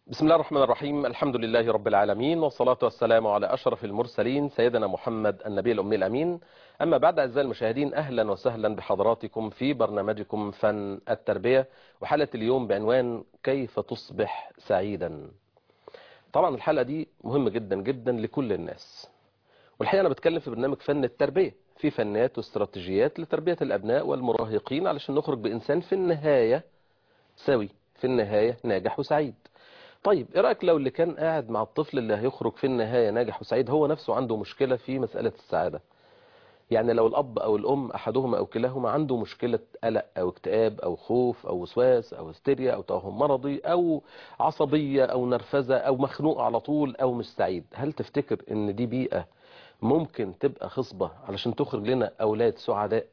بسم الله الرحمن الرحيم الحمد لله رب العالمين والصلاة والسلام على أشرف المرسلين سيدنا محمد النبي الأمي الأمين أما بعد أعزائي المشاهدين أهلا وسهلا بحضراتكم في برنامجكم فن التربية وحلقة اليوم بعنوان كيف تصبح سعيدا طبعا الحلقة دي مهمة جدا جدا لكل الناس والحقيقة أنا بتكلم في برنامج فن التربية في فنيات واستراتيجيات لتربية الأبناء والمراهقين علشان نخرج بإنسان في النهاية سوي في النهاية ناجح وسعيد طيب ايه رايك لو اللي كان قاعد مع الطفل اللي هيخرج في النهايه ناجح وسعيد هو نفسه عنده مشكله في مساله السعاده يعني لو الاب او الام احدهما او كلاهما عنده مشكله قلق او اكتئاب او خوف او وسواس او هستيريا او توهم مرضي او عصبيه او نرفزه او مخنوق على طول او مش سعيد هل تفتكر ان دي بيئه ممكن تبقى خصبه علشان تخرج لنا اولاد سعداء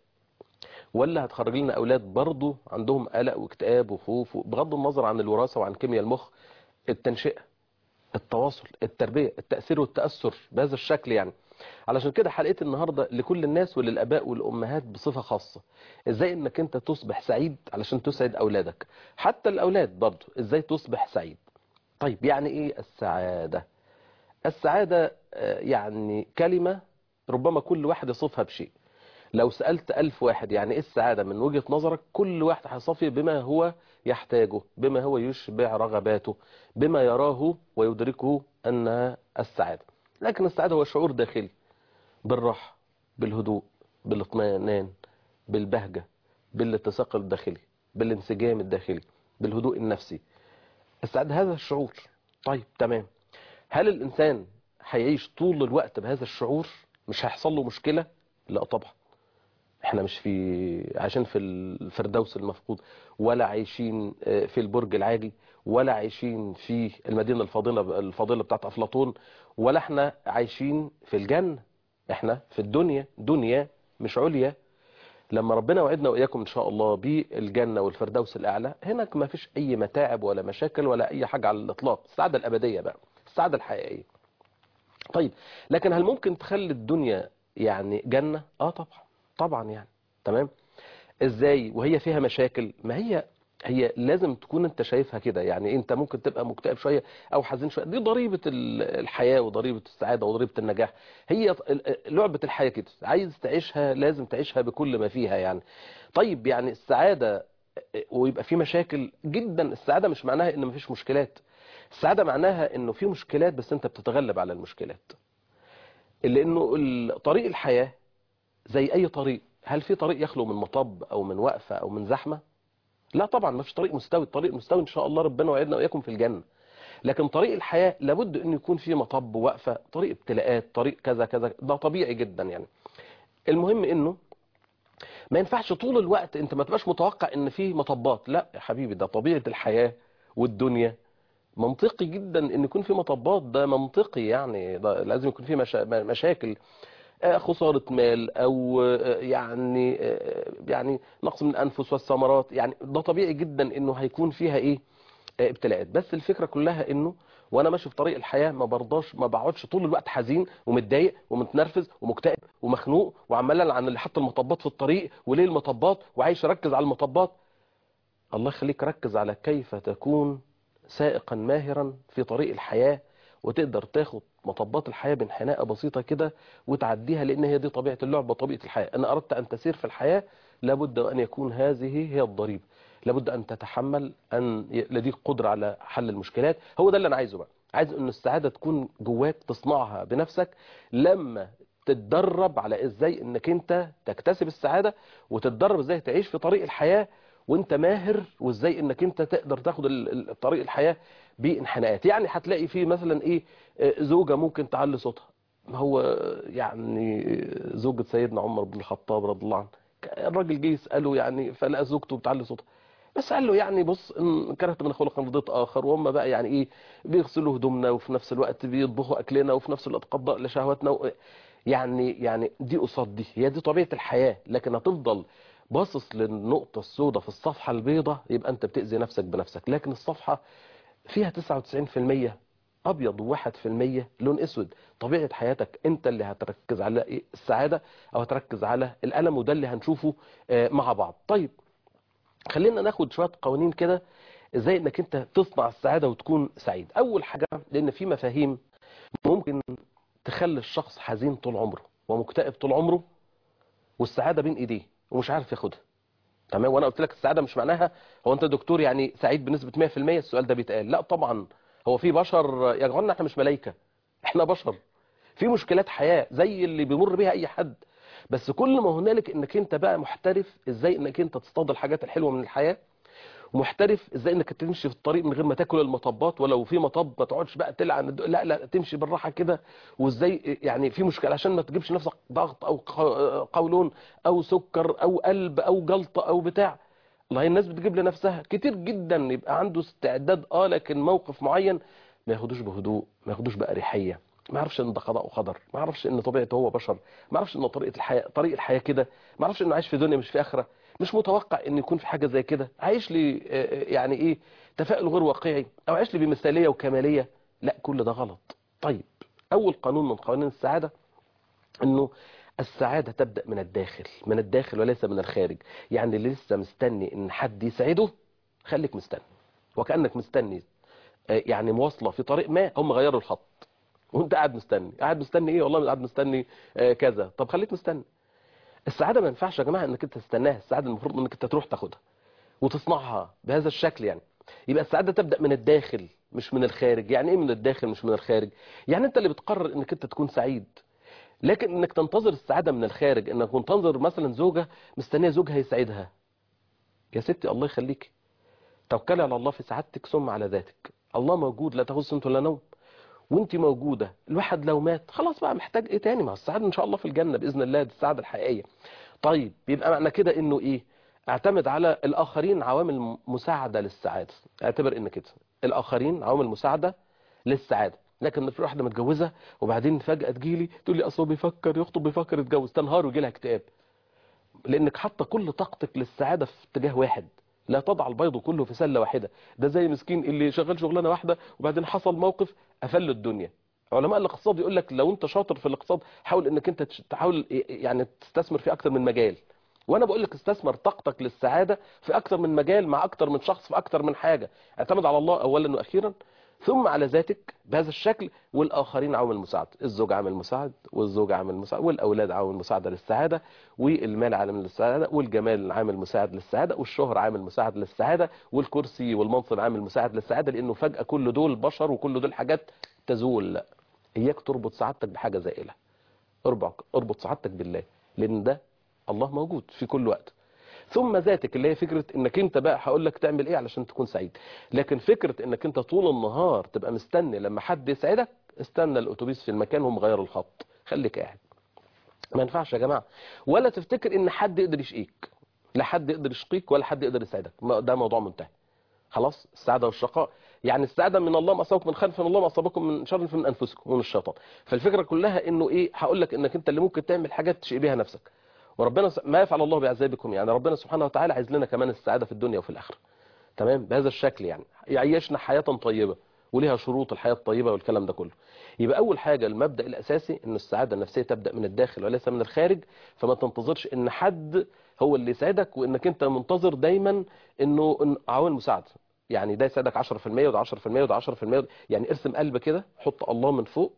ولا هتخرج لنا اولاد برضه عندهم قلق واكتئاب وخوف بغض النظر عن الوراثه وعن كيمياء المخ التنشئة التواصل التربية التأثير والتأثر بهذا الشكل يعني علشان كده حلقة النهاردة لكل الناس وللأباء والأمهات بصفة خاصة ازاي انك انت تصبح سعيد علشان تسعد أولادك حتى الأولاد برضو ازاي تصبح سعيد طيب يعني ايه السعادة السعادة يعني كلمة ربما كل واحد يصفها بشيء لو سألت ألف واحد يعني إيه السعادة من وجهة نظرك كل واحد هيصفي بما هو يحتاجه بما هو يشبع رغباته بما يراه ويدركه أنها السعادة لكن السعادة هو شعور داخلي بالراحة بالهدوء بالاطمئنان بالبهجة بالاتساق الداخلي بالانسجام الداخلي بالهدوء النفسي السعادة هذا الشعور طيب تمام هل الإنسان هيعيش طول الوقت بهذا الشعور مش هيحصل له مشكلة لا طبعا احنا مش في عايشين في الفردوس المفقود ولا عايشين في البرج العاجي ولا عايشين في المدينة الفاضلة الفاضلة بتاعت أفلاطون ولا احنا عايشين في الجنة احنا في الدنيا دنيا مش عليا لما ربنا وعدنا وإياكم إن شاء الله بالجنة والفردوس الأعلى هناك ما فيش أي متاعب ولا مشاكل ولا أي حاجة على الإطلاق السعادة الأبدية بقى السعادة الحقيقية طيب لكن هل ممكن تخلي الدنيا يعني جنة اه طبعا طبعا يعني تمام ازاي وهي فيها مشاكل ما هي هي لازم تكون انت شايفها كده يعني انت ممكن تبقى مكتئب شوية او حزين شوية دي ضريبة الحياة وضريبة السعادة وضريبة النجاح هي لعبة الحياة كده عايز تعيشها لازم تعيشها بكل ما فيها يعني طيب يعني السعادة ويبقى في مشاكل جدا السعادة مش معناها ان مفيش مشكلات السعادة معناها انه في مشكلات بس انت بتتغلب على المشكلات لانه طريق الحياة زي اي طريق هل في طريق يخلو من مطب او من وقفة او من زحمة لا طبعا ما فيش طريق مستوي الطريق مستوي ان شاء الله ربنا وعدنا واياكم في الجنة لكن طريق الحياة لابد ان يكون فيه مطب ووقفة طريق ابتلاءات طريق كذا كذا ده طبيعي جدا يعني المهم انه ما ينفعش طول الوقت انت ما تبقاش متوقع ان في مطبات لا يا حبيبي ده طبيعة الحياة والدنيا منطقي جدا ان يكون في مطبات ده منطقي يعني ده لازم يكون في مشا... مشاكل خسارة مال او يعني يعني نقص من الانفس والثمرات يعني ده طبيعي جدا انه هيكون فيها ايه ابتلاءات بس الفكرة كلها انه وانا ماشي في طريق الحياة ما برضاش ما بقعدش طول الوقت حزين ومتضايق ومتنرفز ومكتئب ومخنوق وعمال عن اللي حط المطبات في الطريق وليه المطبات وعايش اركز على المطبات الله يخليك ركز على كيف تكون سائقا ماهرا في طريق الحياة وتقدر تاخد مطبات الحياة بانحناءة بسيطة كده وتعديها لأن هي دي طبيعة اللعبة طبيعة الحياة أنا أردت أن تسير في الحياة لابد أن يكون هذه هي الضريبة لابد أن تتحمل أن لديك قدرة على حل المشكلات هو ده اللي أنا عايزه بقى عايز أن السعادة تكون جواك تصنعها بنفسك لما تتدرب على إزاي أنك أنت تكتسب السعادة وتتدرب إزاي تعيش في طريق الحياة وانت ماهر وازاي انك انت تقدر تاخد طريق الحياة بانحناءات يعني هتلاقي فيه مثلا ايه زوجة ممكن تعلي صوتها هو يعني زوجة سيدنا عمر بن الخطاب رضي الله عنه الراجل جه يسأله يعني فلقى زوجته بتعلي صوتها بس قال له يعني بص ان كرهت من خلق رضيت اخر وهم بقى يعني ايه بيغسلوا هدومنا وفي نفس الوقت بيطبخوا اكلنا وفي نفس الوقت قضاء لشهواتنا و... يعني يعني دي قصاد دي هي دي طبيعة الحياة لكن هتفضل باصص للنقطة السوداء في الصفحة البيضاء يبقى انت بتأذي نفسك بنفسك لكن الصفحة فيها 99% ابيض وواحد في المية لون اسود طبيعة حياتك انت اللي هتركز على السعادة او هتركز على الالم وده اللي هنشوفه مع بعض طيب خلينا ناخد شوية قوانين كده ازاي انك انت تصنع السعادة وتكون سعيد اول حاجة لان في مفاهيم ممكن تخلي الشخص حزين طول عمره ومكتئب طول عمره والسعادة بين ايديه ومش عارف ياخدها تمام وانا قلت لك السعادة مش معناها هو انت دكتور يعني سعيد بنسبة 100% السؤال ده بيتقال لا طبعا هو في بشر يا جماعه احنا مش ملائكة احنا بشر في مشكلات حياة زي اللي بيمر بيها اي حد بس كل ما هنالك انك انت بقى محترف ازاي انك انت تصطاد الحاجات الحلوة من الحياة ومحترف ازاي انك تمشي في الطريق من غير ما تاكل المطبات ولو في مطب ما تقعدش بقى تلعن الد- لا لا تمشي بالراحه كده وازاي يعني في مشكله عشان ما تجيبش نفسك ضغط او ق- قولون او سكر او قلب او جلطه او بتاع والله الناس بتجيب لنفسها كتير جدا يبقى عنده استعداد اه لكن موقف معين ما ياخدوش بهدوء ما ياخدوش بأريحية ما يعرفش ان ده قضاء وقدر ما يعرفش ان طبيعته هو بشر ما يعرفش ان طريقه الحياه طريق الحياه كده ما يعرفش انه عايش في دنيا مش في اخره مش متوقع ان يكون في حاجه زي كده عايش لي آه، يعني ايه تفاؤل غير واقعي او عايش لي بمثاليه وكماليه لا كل ده غلط طيب اول قانون من قوانين السعاده انه السعادة تبدأ من الداخل من الداخل وليس من الخارج يعني اللي لسه مستني ان حد يسعده خليك مستني وكأنك مستني آه، يعني مواصلة في طريق ما هم غيروا الخط وانت قاعد مستني قاعد مستني ايه والله قاعد مستني آه، كذا طب خليك مستني السعادة ما ينفعش يا جماعة انك انت تستناها السعادة المفروض انك انت تروح تاخدها وتصنعها بهذا الشكل يعني يبقى السعادة تبدأ من الداخل مش من الخارج يعني ايه من الداخل مش من الخارج يعني انت اللي بتقرر انك انت تكون سعيد لكن انك تنتظر السعادة من الخارج انك تنتظر مثلا زوجة مستنية زوجها يسعدها يا ستي الله يخليك توكلي على الله في سعادتك ثم على ذاتك الله موجود لا تغص انت ولا نوم وانت موجودة الواحد لو مات خلاص بقى محتاج ايه تاني مع السعادة ان شاء الله في الجنة بإذن الله دي السعادة الحقيقية طيب يبقى معنى كده انه ايه اعتمد على الاخرين عوامل مساعدة للسعادة اعتبر ان كده الاخرين عوامل مساعدة للسعادة لكن في واحدة متجوزة وبعدين فجأة تجيلي تقول لي اصله بيفكر يخطب بيفكر يتجوز تنهار ويجي لها اكتئاب لانك حاطه كل طاقتك للسعادة في اتجاه واحد لا تضع البيض كله في سلة واحدة ده زي مسكين اللي شغال شغلانة واحدة وبعدين حصل موقف قفل الدنيا علماء الاقتصاد يقول لك لو انت شاطر في الاقتصاد حاول انك انت تش- تحاول يعني تستثمر في اكتر من مجال وانا بقول لك استثمر طاقتك للسعادة في اكتر من مجال مع اكتر من شخص في اكتر من حاجة اعتمد على الله اولا واخيرا ثم على ذاتك بهذا الشكل والاخرين عامل مساعد الزوج عامل مساعد والزوج عامل مساعد والاولاد عامل مساعده للسعاده والمال عامل للسعاده والجمال عامل مساعد للسعاده والشهره عامل مساعد للسعاده والكرسي والمنصب عامل مساعد للسعاده لانه فجاه كل دول بشر وكل دول حاجات تزول اياك تربط سعادتك بحاجه زائله اربط اربط سعادتك بالله لان ده الله موجود في كل وقت ثم ذاتك اللي هي فكرة انك انت بقى هقول لك تعمل ايه علشان تكون سعيد لكن فكرة انك انت طول النهار تبقى مستني لما حد يسعدك استنى الاتوبيس في المكان وهم غيروا الخط خليك قاعد ما ينفعش يا جماعة ولا تفتكر ان حد يقدر يشقيك لا حد يقدر يشقيك ولا حد يقدر يسعدك ما- ده موضوع منتهي خلاص السعادة والشقاء يعني السعادة من الله ما أصابكم من خلف من الله ما أصابكم من شر من أنفسكم ومن الشيطان فالفكرة كلها إنه إيه هقول لك إنك أنت اللي ممكن تعمل حاجات تشقي بيها نفسك وربنا س- ما يفعل الله بعذابكم يعني ربنا سبحانه وتعالى عايز لنا كمان السعادة في الدنيا وفي الآخرة تمام بهذا الشكل يعني يعيشنا حياة طيبة وليها شروط الحياة الطيبة والكلام ده كله يبقى أول حاجة المبدأ الأساسي إن السعادة النفسية تبدأ من الداخل وليس من الخارج فما تنتظرش إن حد هو اللي يسعدك وإنك أنت منتظر دايما إنه إن عوامل مساعدة يعني ده يسعدك 10% وده 10% وده 10% يعني ارسم قلب كده حط الله من فوق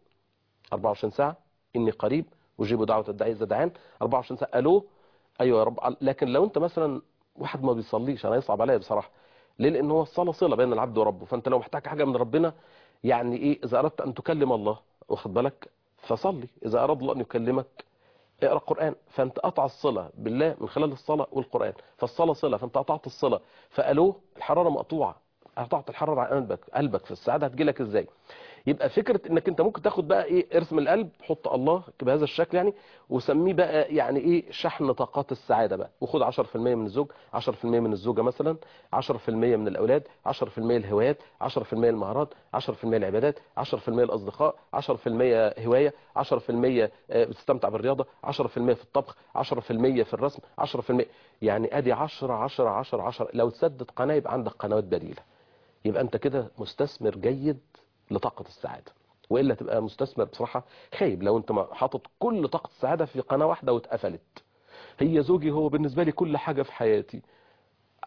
24 ساعة إني قريب أجيب دعوة الداعي إذا دعان 24 ساعة ألو أيوة يا رب لكن لو أنت مثلا واحد ما بيصليش أنا يصعب عليا بصراحة ليه لأن هو الصلاة صلة بين العبد وربه فأنت لو محتاج حاجة من ربنا يعني إيه إذا أردت أن تكلم الله واخد بالك فصلي إذا أراد الله أن يكلمك اقرأ قرآن فأنت قطع الصلة بالله من خلال الصلاة والقرآن فالصلاة صلة فأنت قطعت الصلة فألوه الحرارة مقطوعة قطعت الحرارة عن قلبك قلبك في السعادة هتجيلك ازاي يبقى فكرة انك انت ممكن تاخد بقى ايه ارسم القلب حط الله بهذا الشكل يعني وسميه بقى يعني ايه شحن طاقات السعادة بقى وخد 10% من الزوج 10% من الزوجة مثلا 10% من الاولاد 10% الهوايات 10% المهارات 10% العبادات 10% الاصدقاء 10% هواية 10% بتستمتع بالرياضة 10% في الطبخ 10% في الرسم 10% يعني ادي 10 10 10 10 لو تسدد قناة يبقى عندك قنوات بديلة يبقى انت كده مستثمر جيد لطاقة السعادة وإلا تبقى مستثمر بصراحة خايب لو انت ما حاطط كل طاقة السعادة في قناة واحدة واتقفلت هي زوجي هو بالنسبة لي كل حاجة في حياتي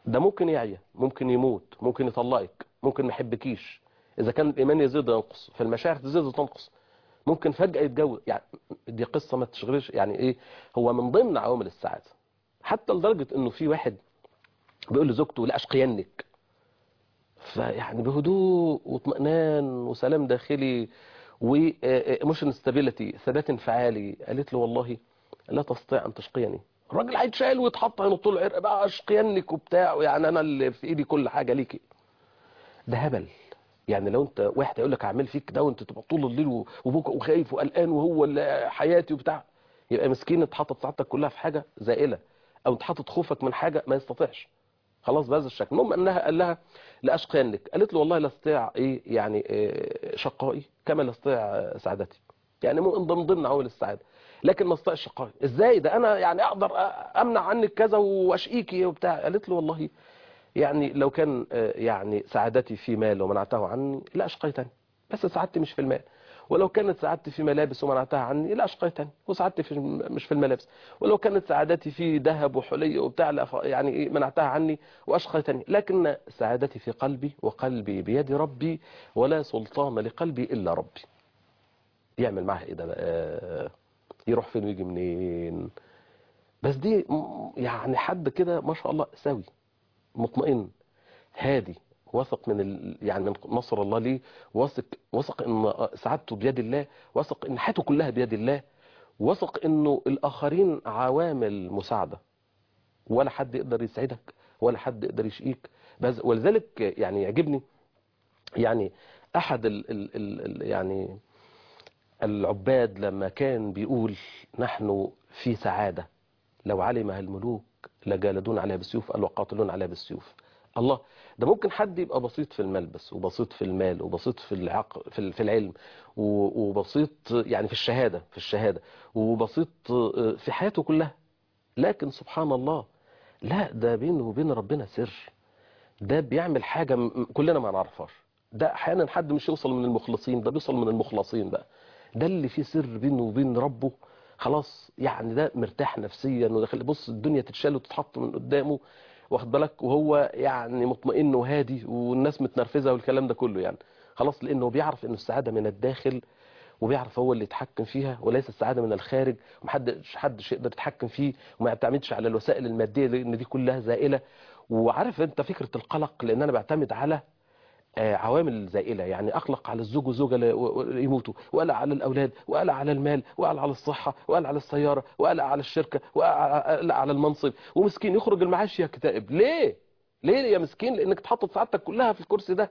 ده ممكن يعيا ممكن يموت ممكن يطلقك ممكن ما يحبكيش اذا كان الايمان يزيد وينقص فالمشاعر تزيد وتنقص ممكن فجأة يتجوز يعني دي قصة ما تشغلش يعني ايه هو من ضمن عوامل السعادة حتى لدرجة انه في واحد بيقول لزوجته لا اشقينك فيعني بهدوء واطمئنان وسلام داخلي وموشن ستابيليتي ثبات انفعالي قالت له والله لا تستطيع ان تشقيني الراجل هيتشال ويتحط هينط له العرق بقى اشقينك وبتاع يعني انا اللي في ايدي كل حاجه ليكي ده هبل يعني لو انت واحد يقول لك اعمل فيك ده وانت تبقى طول الليل وبكى وخايف وقلقان وهو اللي حياتي وبتاع يبقى مسكين اتحطت سعادتك كلها في حاجه زائله او اتحطت خوفك من حاجه ما يستطيعش خلاص بهذا الشكل المهم انها قال لها لا اشقينك قالت له والله لا استطيع ايه يعني إيه شقائي كما لا استطيع سعادتي يعني من ضمن ضمن عوامل السعاده لكن ما استطيع شقائي ازاي ده انا يعني اقدر امنع عنك كذا واشقيكي وبتاع قالت له والله يعني لو كان يعني سعادتي في مال ومنعته عني لا اشقيتني بس سعادتي مش في المال ولو كانت سعادتي في ملابس ومنعتها عني لا اشقيتني وسعادتي في مش في الملابس ولو كانت سعادتي في ذهب وحلي وبتاع لا يعني ايه منعتها عني واشقيتني لكن سعادتي في قلبي وقلبي بيد ربي ولا سلطان لقلبي الا ربي يعمل معها ايه ده بقى يروح فين ويجي منين بس دي يعني حد كده ما شاء الله سوي مطمئن هادي واثق من ال... يعني من نصر الله ليه واثق واثق ان سعادته بيد الله واثق ان حياته كلها بيد الله واثق انه الاخرين عوامل مساعده ولا حد يقدر يسعدك ولا حد يقدر يشقيك بس ولذلك يعني يعجبني يعني احد ال... ال... ال... يعني العباد لما كان بيقول نحن في سعاده لو علمها الملوك لجالدون عليها بالسيوف قال وقاتلون عليها بالسيوف الله ده ممكن حد يبقى بسيط في الملبس وبسيط في المال وبسيط في العقل في في العلم وبسيط يعني في الشهاده في الشهاده وبسيط في حياته كلها لكن سبحان الله لا ده بينه وبين ربنا سر ده بيعمل حاجه كلنا ما نعرفهاش ده احيانا حد مش يوصل من المخلصين ده بيوصل من المخلصين بقى ده اللي فيه سر بينه وبين ربه خلاص يعني ده مرتاح نفسيا وداخل بص الدنيا تتشال وتتحط من قدامه واخد بالك وهو يعني مطمئن وهادي والناس متنرفزه والكلام ده كله يعني خلاص لانه بيعرف ان السعاده من الداخل وبيعرف هو اللي يتحكم فيها وليس السعاده من الخارج ومحدش حدش يقدر يتحكم فيه وما يعتمدش على الوسائل الماديه لان دي كلها زائله وعارف انت فكره القلق لان انا بعتمد على عوامل زائلة يعني أقلق على الزوج والزوجة يموتوا وقلق على الأولاد وقلق على المال وقلق على الصحة وقلق على السيارة وقلق على الشركة وقلق على المنصب ومسكين يخرج المعاش يكتئب ليه؟ ليه يا مسكين؟ لأنك تحطت سعادتك كلها في الكرسي ده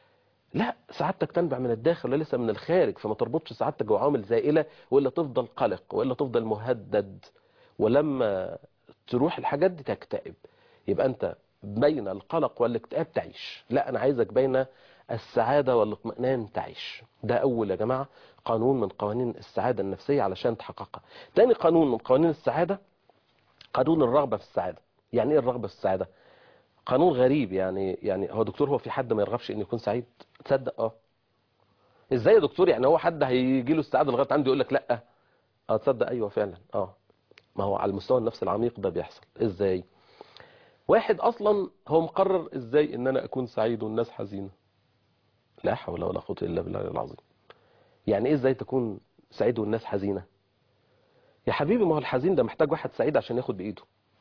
لا سعادتك تنبع من الداخل وليس من الخارج فما تربطش سعادتك بعوامل زائلة وإلا تفضل قلق وإلا تفضل مهدد ولما تروح الحاجات دي تكتئب يبقى أنت بين القلق والاكتئاب تعيش لا انا عايزك بين السعادة والاطمئنان تعيش ده اول يا جماعة قانون من قوانين السعادة النفسية علشان تحققها تاني قانون من قوانين السعادة قانون الرغبة في السعادة يعني ايه الرغبة في السعادة قانون غريب يعني يعني هو دكتور هو في حد ما يرغبش انه يكون سعيد تصدق اه ازاي يا دكتور يعني هو حد هيجي له السعادة لغاية عنده يقول لك لا اه تصدق ايوه فعلا اه ما هو على المستوى النفسي العميق ده بيحصل ازاي واحد اصلا هو مقرر ازاي ان انا اكون سعيد والناس حزينه لا حول ولا قوه الا بالله العظيم يعني ايه ازاي تكون سعيد والناس حزينه يا حبيبي ما هو الحزين ده محتاج واحد سعيد عشان ياخد بايده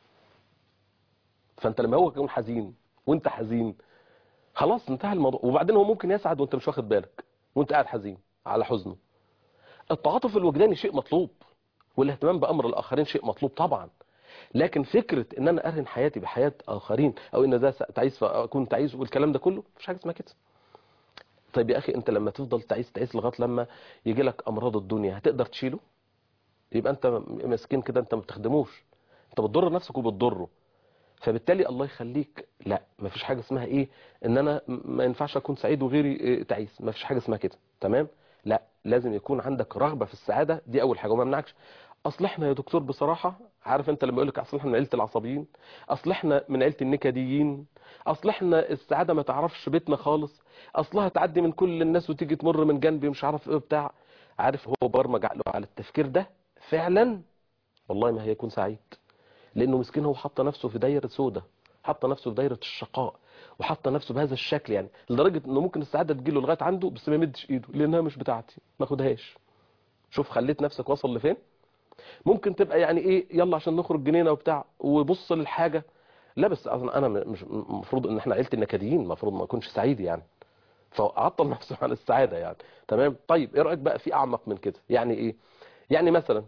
فانت لما هو يكون حزين وانت حزين خلاص انتهى الموضوع وبعدين هو ممكن يسعد وانت مش واخد بالك وانت قاعد حزين على حزنه التعاطف الوجداني شيء مطلوب والاهتمام بامر الاخرين شيء مطلوب طبعا لكن فكرة ان انا ارهن حياتي بحياة اخرين او ان ده تعيس فاكون تعيس والكلام ده كله مفيش حاجة اسمها كده طيب يا اخي انت لما تفضل تعيس تعيس لغايه لما يجي لك امراض الدنيا هتقدر تشيله يبقى انت مسكين كده انت ما بتخدموش انت بتضر نفسك وبتضره فبالتالي الله يخليك لا مفيش حاجة اسمها ايه ان انا ما ينفعش اكون سعيد وغيري تعيس مفيش حاجة اسمها كده تمام لا لازم يكون عندك رغبة في السعادة دي اول حاجة وما منعكش اصل احنا يا دكتور بصراحة عارف انت لما يقول لك اصل احنا من عيله العصبيين اصل احنا من عيله النكديين اصل احنا السعاده ما تعرفش بيتنا خالص اصلها تعدي من كل الناس وتيجي تمر من جنبي مش عارف ايه بتاع عارف هو برمج عقله على التفكير ده فعلا والله ما هيكون سعيد لانه مسكين هو حط نفسه في دايره سودة حط نفسه في دايره الشقاء وحط نفسه بهذا الشكل يعني لدرجه انه ممكن السعاده تجيله لغايه عنده بس ما يمدش ايده لانها مش بتاعتي ما اخدهاش شوف خليت نفسك وصل لفين ممكن تبقى يعني ايه يلا عشان نخرج جنينه وبتاع وبص للحاجه لا بس انا أنا مش المفروض ان احنا عيله النكديين المفروض ما اكونش سعيد يعني فعطل نفسه عن السعاده يعني تمام طيب ايه رايك بقى في اعمق من كده يعني ايه يعني مثلا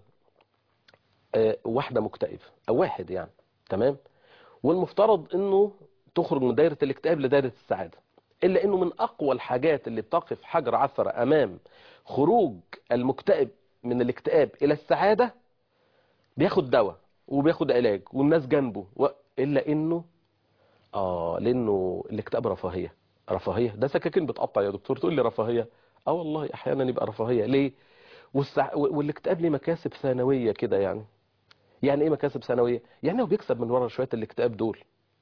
آه، واحده مكتئبه او واحد يعني تمام والمفترض انه تخرج من دايره الاكتئاب لدايره السعاده الا انه من اقوى الحاجات اللي بتقف حجر عثره امام خروج المكتئب من الاكتئاب الى السعاده بياخد دواء وبياخد علاج والناس جنبه و... الا انه اه لانه الاكتئاب رفاهيه رفاهيه ده سكاكين بتقطع يا دكتور تقول لي رفاهيه اه والله احيانا يبقى رفاهيه ليه والسع... والاكتئاب ليه مكاسب ثانويه كده يعني يعني ايه مكاسب ثانويه يعني هو بيكسب من ورا شويه الاكتئاب دول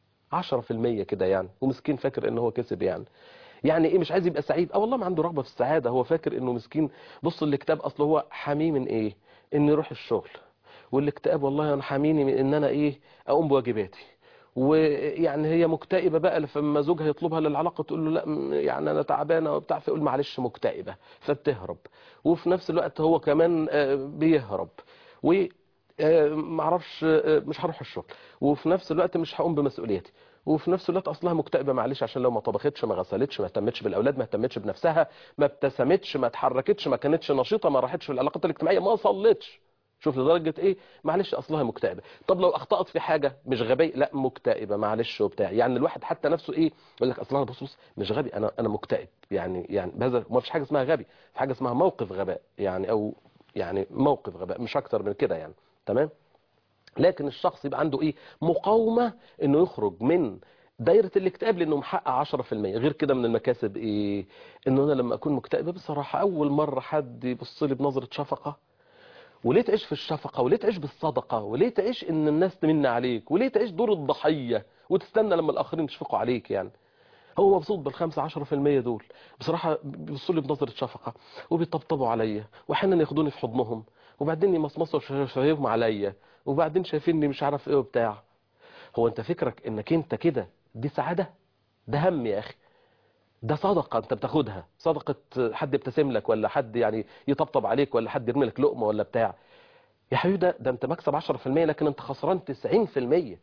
10% كده يعني ومسكين فاكر ان هو كسب يعني يعني ايه مش عايز يبقى سعيد اه والله ما عنده رغبه في السعاده هو فاكر انه مسكين بص الاكتئاب اصله هو حاميه من ايه ان يروح الشغل والاكتئاب والله انا حاميني من ان انا ايه اقوم بواجباتي ويعني هي مكتئبه بقى لما زوجها يطلبها للعلاقه تقول له لا م- يعني انا تعبانه وبتاع فيقول معلش مكتئبه فبتهرب وفي نفس الوقت هو كمان آه، بيهرب و آه، معرفش آه، مش هروح الشغل وفي نفس الوقت مش هقوم بمسؤوليتي وفي نفس الوقت اصلها مكتئبه معلش عشان لو ما طبختش ما غسلتش ما اهتمتش بالاولاد ما اهتمتش بنفسها ما ابتسمتش ما اتحركتش ما كانتش نشيطه ما راحتش في العلاقات الاجتماعيه ما صلتش شوف لدرجه ايه معلش اصلها مكتئبه طب لو اخطات في حاجه مش غبي لا مكتئبه معلش وبتاع يعني الواحد حتى نفسه ايه يقول لك اصلا بص بص مش غبي انا انا مكتئب يعني يعني بهذا ما فيش حاجه اسمها غبي في حاجه اسمها موقف غباء يعني او يعني موقف غباء مش اكتر من كده يعني تمام لكن الشخص يبقى عنده ايه مقاومه انه يخرج من دايره الاكتئاب لانه محقق 10% غير كده من المكاسب ايه انه انا لما اكون مكتئبه بصراحه اول مره حد يبص لي بنظره شفقه وليه تعيش في الشفقة وليه تعيش بالصدقة وليه تعيش ان الناس تمن عليك وليه تعيش دور الضحية وتستنى لما الاخرين يشفقوا عليك يعني هو مبسوط بالخمسة عشرة في المية دول بصراحة بيبصوا لي بنظرة شفقة وبيطبطبوا عليا واحيانا ياخدوني في حضنهم وبعدين يمصمصوا شفايفهم عليا وبعدين شايفيني مش عارف ايه وبتاع هو انت فكرك انك انت كده دي سعادة ده هم يا اخي ده صدقة انت بتاخدها صدقة حد يبتسم لك ولا حد يعني يطبطب عليك ولا حد يرمي لك لقمة ولا بتاع يا حبيبي ده, ده انت مكسب 10% لكن انت خسران 90%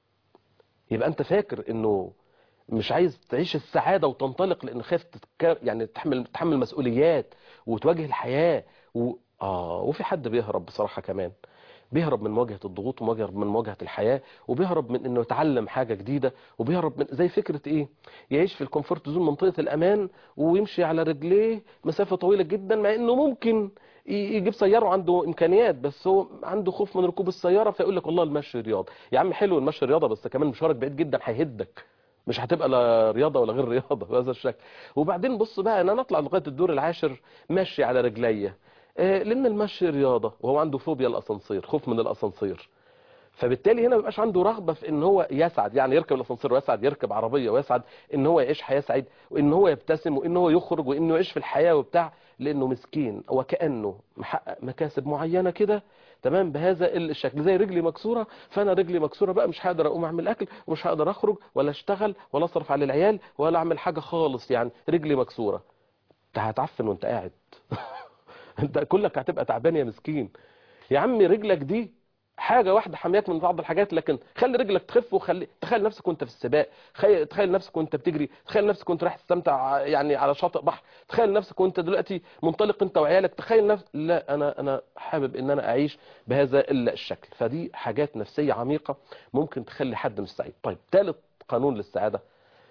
يبقى انت فاكر انه مش عايز تعيش السعادة وتنطلق لان خايف تتك... يعني تحمل تحمل مسؤوليات وتواجه الحياة و... اه وفي حد بيهرب بصراحة كمان بيهرب من مواجهة الضغوط وبيهرب من مواجهة الحياة وبيهرب من انه يتعلم حاجة جديدة وبيهرب من زي فكرة ايه يعيش في الكومفورت زون منطقة الامان ويمشي على رجليه مسافة طويلة جدا مع انه ممكن ي- يجيب سيارة وعنده امكانيات بس هو عنده خوف من ركوب السيارة فيقول لك والله المشي رياضة يا عم حلو المشي رياضة بس كمان مشوارك بعيد جدا هيهدك مش هتبقى لا رياضة ولا غير رياضة بهذا الشكل وبعدين بص بقى انا نطلع لغاية الدور العاشر ماشي على رجليا آه، لان المشي رياضة وهو عنده فوبيا الاسانسير خوف من الاسانسير فبالتالي هنا ما بيبقاش عنده رغبة في ان هو يسعد يعني يركب الاسانسير ويسعد يركب عربية ويسعد ان هو يعيش حياة سعيدة وان هو يبتسم وان هو يخرج وانه يعيش في الحياة وبتاع لانه مسكين وكأنه محقق مكاسب معينة كده تمام بهذا الشكل زي رجلي مكسورة فانا رجلي مكسورة بقى مش هقدر اقوم اعمل اكل ومش هقدر اخرج ولا اشتغل ولا اصرف على العيال ولا اعمل حاجة خالص يعني رجلي مكسورة انت هتعفن وانت قاعد انت كلك هتبقى تعبان يا مسكين يا عمي رجلك دي حاجة واحدة حمياك من بعض الحاجات لكن خلي رجلك تخف وخلي تخيل نفسك وانت في السباق خي... تخيل نفسك وانت بتجري تخيل نفسك وانت رايح تستمتع يعني على شاطئ بحر تخيل نفسك وانت دلوقتي منطلق انت وعيالك تخيل نفسك لا انا انا حابب ان انا اعيش بهذا الشكل فدي حاجات نفسية عميقة ممكن تخلي حد مش سعيد طيب ثالث قانون للسعادة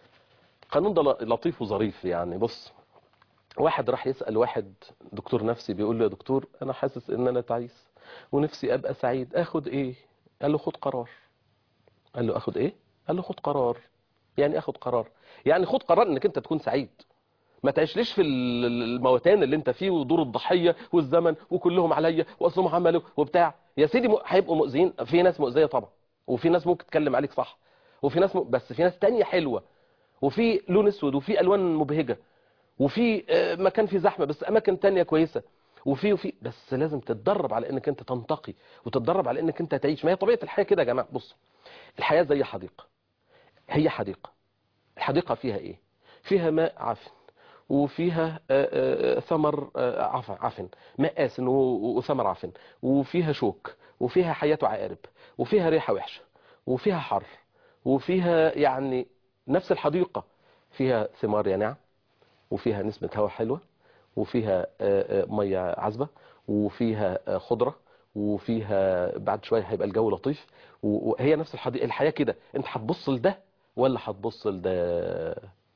قانون ده لطيف وظريف يعني بص واحد راح يسأل واحد دكتور نفسي بيقول له يا دكتور انا حاسس ان انا تعيس ونفسي ابقى سعيد اخد ايه قال له خد قرار قال له اخد ايه قال له خد قرار يعني اخد قرار يعني خد قرار انك انت تكون سعيد ما تعيشليش في الموتان اللي انت فيه ودور الضحية والزمن وكلهم عليا واصلهم عملوا وبتاع يا سيدي م- هيبقوا مؤذيين في ناس مؤذية طبعا وفي ناس ممكن تتكلم عليك صح وفي ناس م... بس في ناس تانية حلوة وفي لون اسود وفي الوان مبهجة وفي آه، مكان فيه زحمة بس اماكن تانية كويسة وفي وفي بس لازم تتدرب على انك انت تنتقي وتتدرب على انك انت تعيش ما هي طبيعة الحياة كده يا جماعة بص الحياة زي حديقة هي حديقة الحديقة فيها ايه فيها ماء عفن وفيها آه، آه، ثمر آه، عف- عفن ماء آسن و- وثمر عفن وفيها شوك وفيها حياة وعقارب وفيها ريحة وحشة وفيها حر وفيها يعني نفس الحديقة فيها ثمار ينع وفيها نسبة هواء حلوة وفيها آه، آه، مية عذبة وفيها آه، خضرة وفيها بعد شوية هيبقى الجو لطيف و- وهي نفس الحديقة الحياة كده انت هتبص لده ولا هتبص لده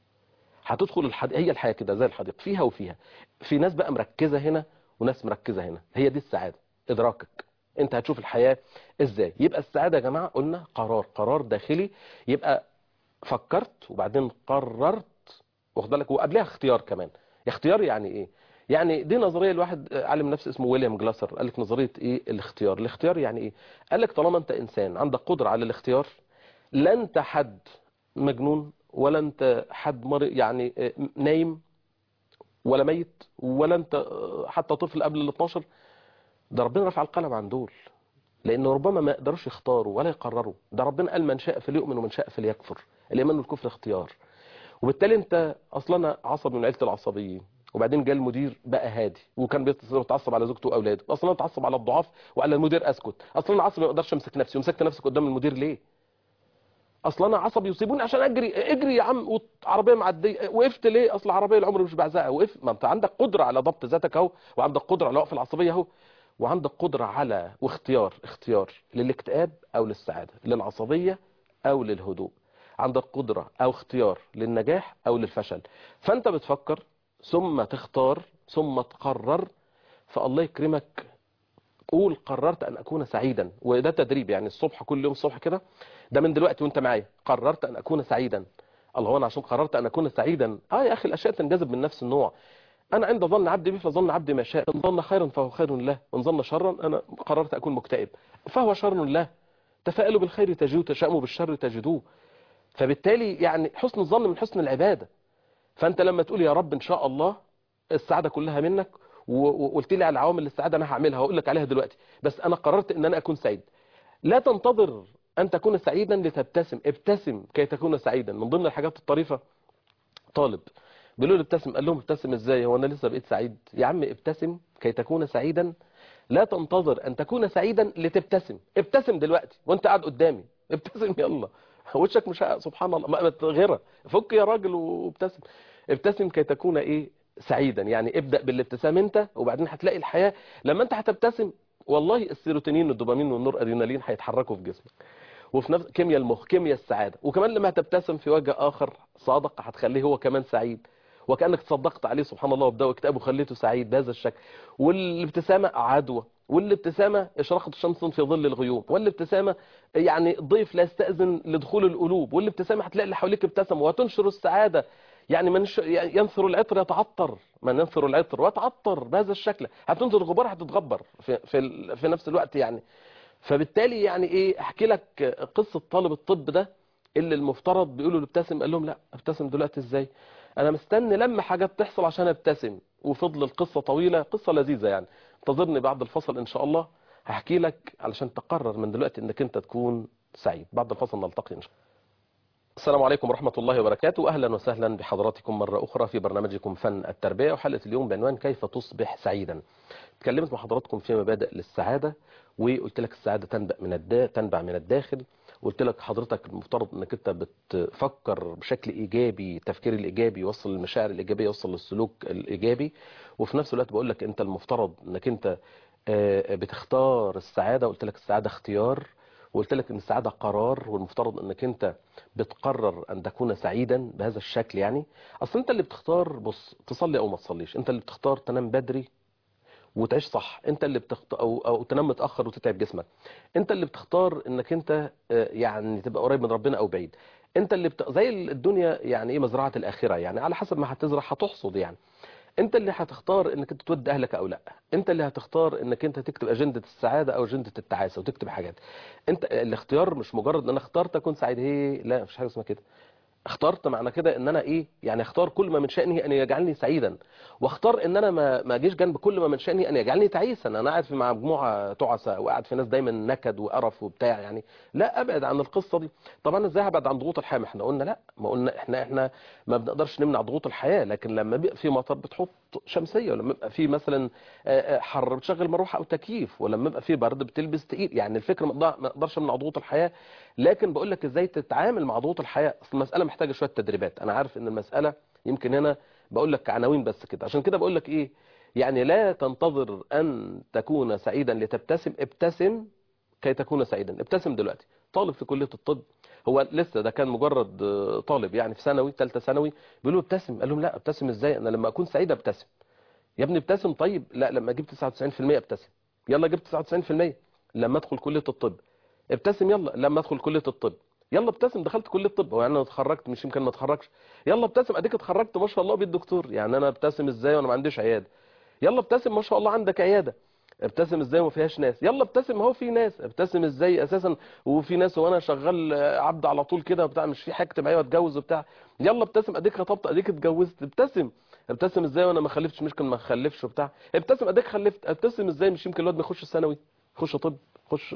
هتدخل الحديقة هي الحياة كده زي الحديقة فيها وفيها في ناس بقى مركزة هنا وناس مركزة هنا هي دي السعادة إدراكك انت هتشوف الحياة ازاي يبقى السعادة يا جماعة قلنا قرار قرار داخلي يبقى فكرت وبعدين قررت واخد بالك وقبلها اختيار كمان اختيار يعني ايه يعني دي نظريه لواحد عالم نفس اسمه ويليام جلاسر قال لك نظريه ايه الاختيار الاختيار يعني ايه قال لك طالما انت انسان عندك قدره على الاختيار لا انت حد مجنون ولا انت حد مريض يعني آه، نايم ولا ميت ولا انت آه، حتى طفل قبل ال 12 ده ربنا رفع القلم عن دول لانه ربما ما يقدروش يختاروا ولا يقرروا ده ربنا قال من شاء فليؤمن ومن شاء فليكفر الايمان والكفر اختيار وبالتالي انت اصلا عصب من عيله العصبيين وبعدين جه المدير بقى هادي وكان بيتعصب على زوجته واولاده اصلا انا اتعصب على الضعاف وعلى المدير اسكت اصلا انا عصبي ما اقدرش امسك نفسي ومسكت نفسك قدام المدير ليه اصلا انا عصبي يسيبوني عشان اجري اجري يا عم عربيه معديه وقفت ليه اصل عربيه العمر مش بعزقها وقف ما انت عندك قدره على ضبط ذاتك اهو وعندك قدره على وقف العصبيه اهو وعندك قدره على واختيار اختيار للاكتئاب او للسعاده للعصبيه او للهدوء عندك قدره او اختيار للنجاح او للفشل فانت بتفكر ثم تختار ثم تقرر فالله يكرمك قول قررت ان اكون سعيدا وده تدريب يعني الصبح كل يوم الصبح كده ده من دلوقتي وانت معايا قررت ان اكون سعيدا الله انا عشان قررت ان اكون سعيدا اه يا اخي الاشياء تنجذب من نفس النوع انا عند ظن عبدي بي فظن عبدي ما شاء ان ظن خيرا فهو خير له وان ظن شرا انا قررت اكون مكتئب فهو شر له تفائلوا بالخير تجدوه تشاءموا بالشر تجدوه فبالتالي يعني حسن الظن من حسن العباده فانت لما تقول يا رب ان شاء الله السعاده كلها منك و- وقلت لي على عوامل السعاده انا هعملها هقول لك عليها دلوقتي بس انا قررت ان انا اكون سعيد لا تنتظر ان تكون سعيدا لتبتسم ابتسم كي تكون سعيدا من ضمن الحاجات الطريفه طالب بيقولوا له ابتسم قال لهم ابتسم ازاي هو انا لسه بقيت سعيد يا عم ابتسم كي تكون سعيدا لا تنتظر ان تكون سعيدا لتبتسم ابتسم دلوقتي وانت قاعد قدامي ابتسم يلا وشك مش ه- سبحان الله ما غيره فك يا راجل وابتسم ابتسم كي تكون ايه سعيدا يعني ابدأ بالابتسام انت وبعدين هتلاقي الحياة لما انت هتبتسم والله السيروتونين والدوبامين والنور ادرينالين هيتحركوا في جسمك وفي نفس كيمياء المخ كيمياء السعادة وكمان لما هتبتسم في وجه آخر صادق هتخليه هو كمان سعيد وكأنك تصدقت عليه سبحان الله وبدأ كتابه وخليته سعيد بهذا الشكل والابتسامة عدوى والابتسامة إشراقة الشمس في ظل الغيوم والابتسامة يعني ضيف لا يستأذن لدخول القلوب والابتسامة هتلاقي اللي حواليك ابتسموا وتنشر السعادة يعني من ش... ينثر العطر يتعطر من ينثر العطر ويتعطر بهذا الشكل هتنثر الغبار هتتغبر في, في, ال- في نفس الوقت يعني فبالتالي يعني ايه احكي لك قصة طالب الطب ده اللي المفترض بيقولوا له ابتسم قال لهم لا ابتسم دلوقتي ازاي انا مستني لما حاجات تحصل عشان ابتسم وفضل القصة طويلة قصة لذيذة يعني انتظرني بعد الفصل ان شاء الله هحكي لك علشان تقرر من دلوقتي انك انت تكون سعيد بعد الفصل نلتقي ان شاء الله السلام عليكم ورحمة الله وبركاته أهلا وسهلا بحضراتكم مرة أخرى في برنامجكم فن التربية وحلقة اليوم بعنوان كيف تصبح سعيدا اتكلمت مع حضراتكم في مبادئ للسعادة وقلت لك السعادة تنبع من الدا تنبع من الداخل قلت لك حضرتك المفترض انك انت بتفكر بشكل ايجابي التفكير الايجابي يوصل للمشاعر الايجابيه يوصل للسلوك الايجابي وفي نفس الوقت بقول لك انت المفترض انك انت آه، بتختار السعاده قلت لك السعاده اختيار وقلت لك ان السعاده قرار والمفترض انك انت بتقرر ان تكون سعيدا بهذا الشكل يعني اصل انت اللي بتختار بص تصلي او ما تصليش انت اللي بتختار تنام بدري وتعيش صح انت اللي بتخت... او او تنام متاخر وتتعب جسمك انت اللي بتختار انك انت آه، يعني تبقى قريب من ربنا او بعيد انت اللي بت... زي الدنيا يعني ايه مزرعه الاخره يعني على حسب ما هتزرع هتحصد يعني انت اللي هتختار انك انت تود اهلك او لا انت اللي هتختار انك انت تكتب اجنده السعاده او اجنده التعاسه وتكتب حاجات انت الاختيار مش مجرد ان انا اخترت اكون سعيد هي لا مفيش حاجه اسمها كده اخترت معنى كده ان انا ايه يعني اختار كل ما من شأنه ان يجعلني سعيدا واختار ان انا ما ما اجيش جنب كل ما من شاني ان يجعلني تعيسا انا قاعد في مع مجموعه تعساء وقاعد في ناس دايما نكد وقرف وبتاع يعني لا ابعد عن القصه دي طب انا ازاي ابعد عن ضغوط الحياه ما احنا قلنا لا ما قلنا احنا احنا ما بنقدرش نمنع ضغوط الحياه لكن لما بيبقى في مطر بتحط شمسيه ولما يبقى في مثلا آه، آه، حر بتشغل مروحه او تكييف ولما يبقى في برد بتلبس تقيل يعني الفكره ما أقدر- ما اقدرش امنع ضغوط الحياه لكن بقول لك ازاي تتعامل مع ضغوط الحياه اصل المساله محتاجه شويه تدريبات انا عارف ان المساله يمكن هنا بقول لك عناوين بس كده عشان كده بقول لك ايه يعني لا تنتظر ان تكون سعيدا لتبتسم ابتسم كي تكون سعيدا ابتسم دلوقتي طالب في كليه الطب هو لسه ده كان مجرد آه، طالب يعني في ثانوي ثالثه ثانوي بيقول له ابتسم قال لهم لا ابتسم ازاي انا لما اكون سعيد ابتسم يا ابني ابتسم طيب لا لما اجيب 99% ابتسم يلا جبت 99% لما ادخل كليه الطب ابتسم يلا لما ادخل كليه الطب يلا ابتسم دخلت كليه الطب هو يعني انا اتخرجت مش يمكن ما اتخرجش يلا ابتسم اديك اتخرجت ما شاء الله بالدكتور يعني انا ابتسم ازاي وانا ما عنديش عياده يلا ابتسم ما شاء الله عندك عياده ابتسم ازاي وما فيهاش ناس يلا ابتسم هو في ناس ابتسم ازاي اساسا وفي ناس وانا شغال آه، عبد على طول كده وبتاع مش في حاجه اجتماعيه واتجوز وبتاع يلا ابتسم اديك خطبت اديك اتجوزت ابتسم ابتسم ازاي وانا ما خلفتش مش يمكن ما خلفش وبتاع ابتسم اديك خلفت ابتسم ازاي مش يمكن الواد ما يخش ثانوي يخش طب يخش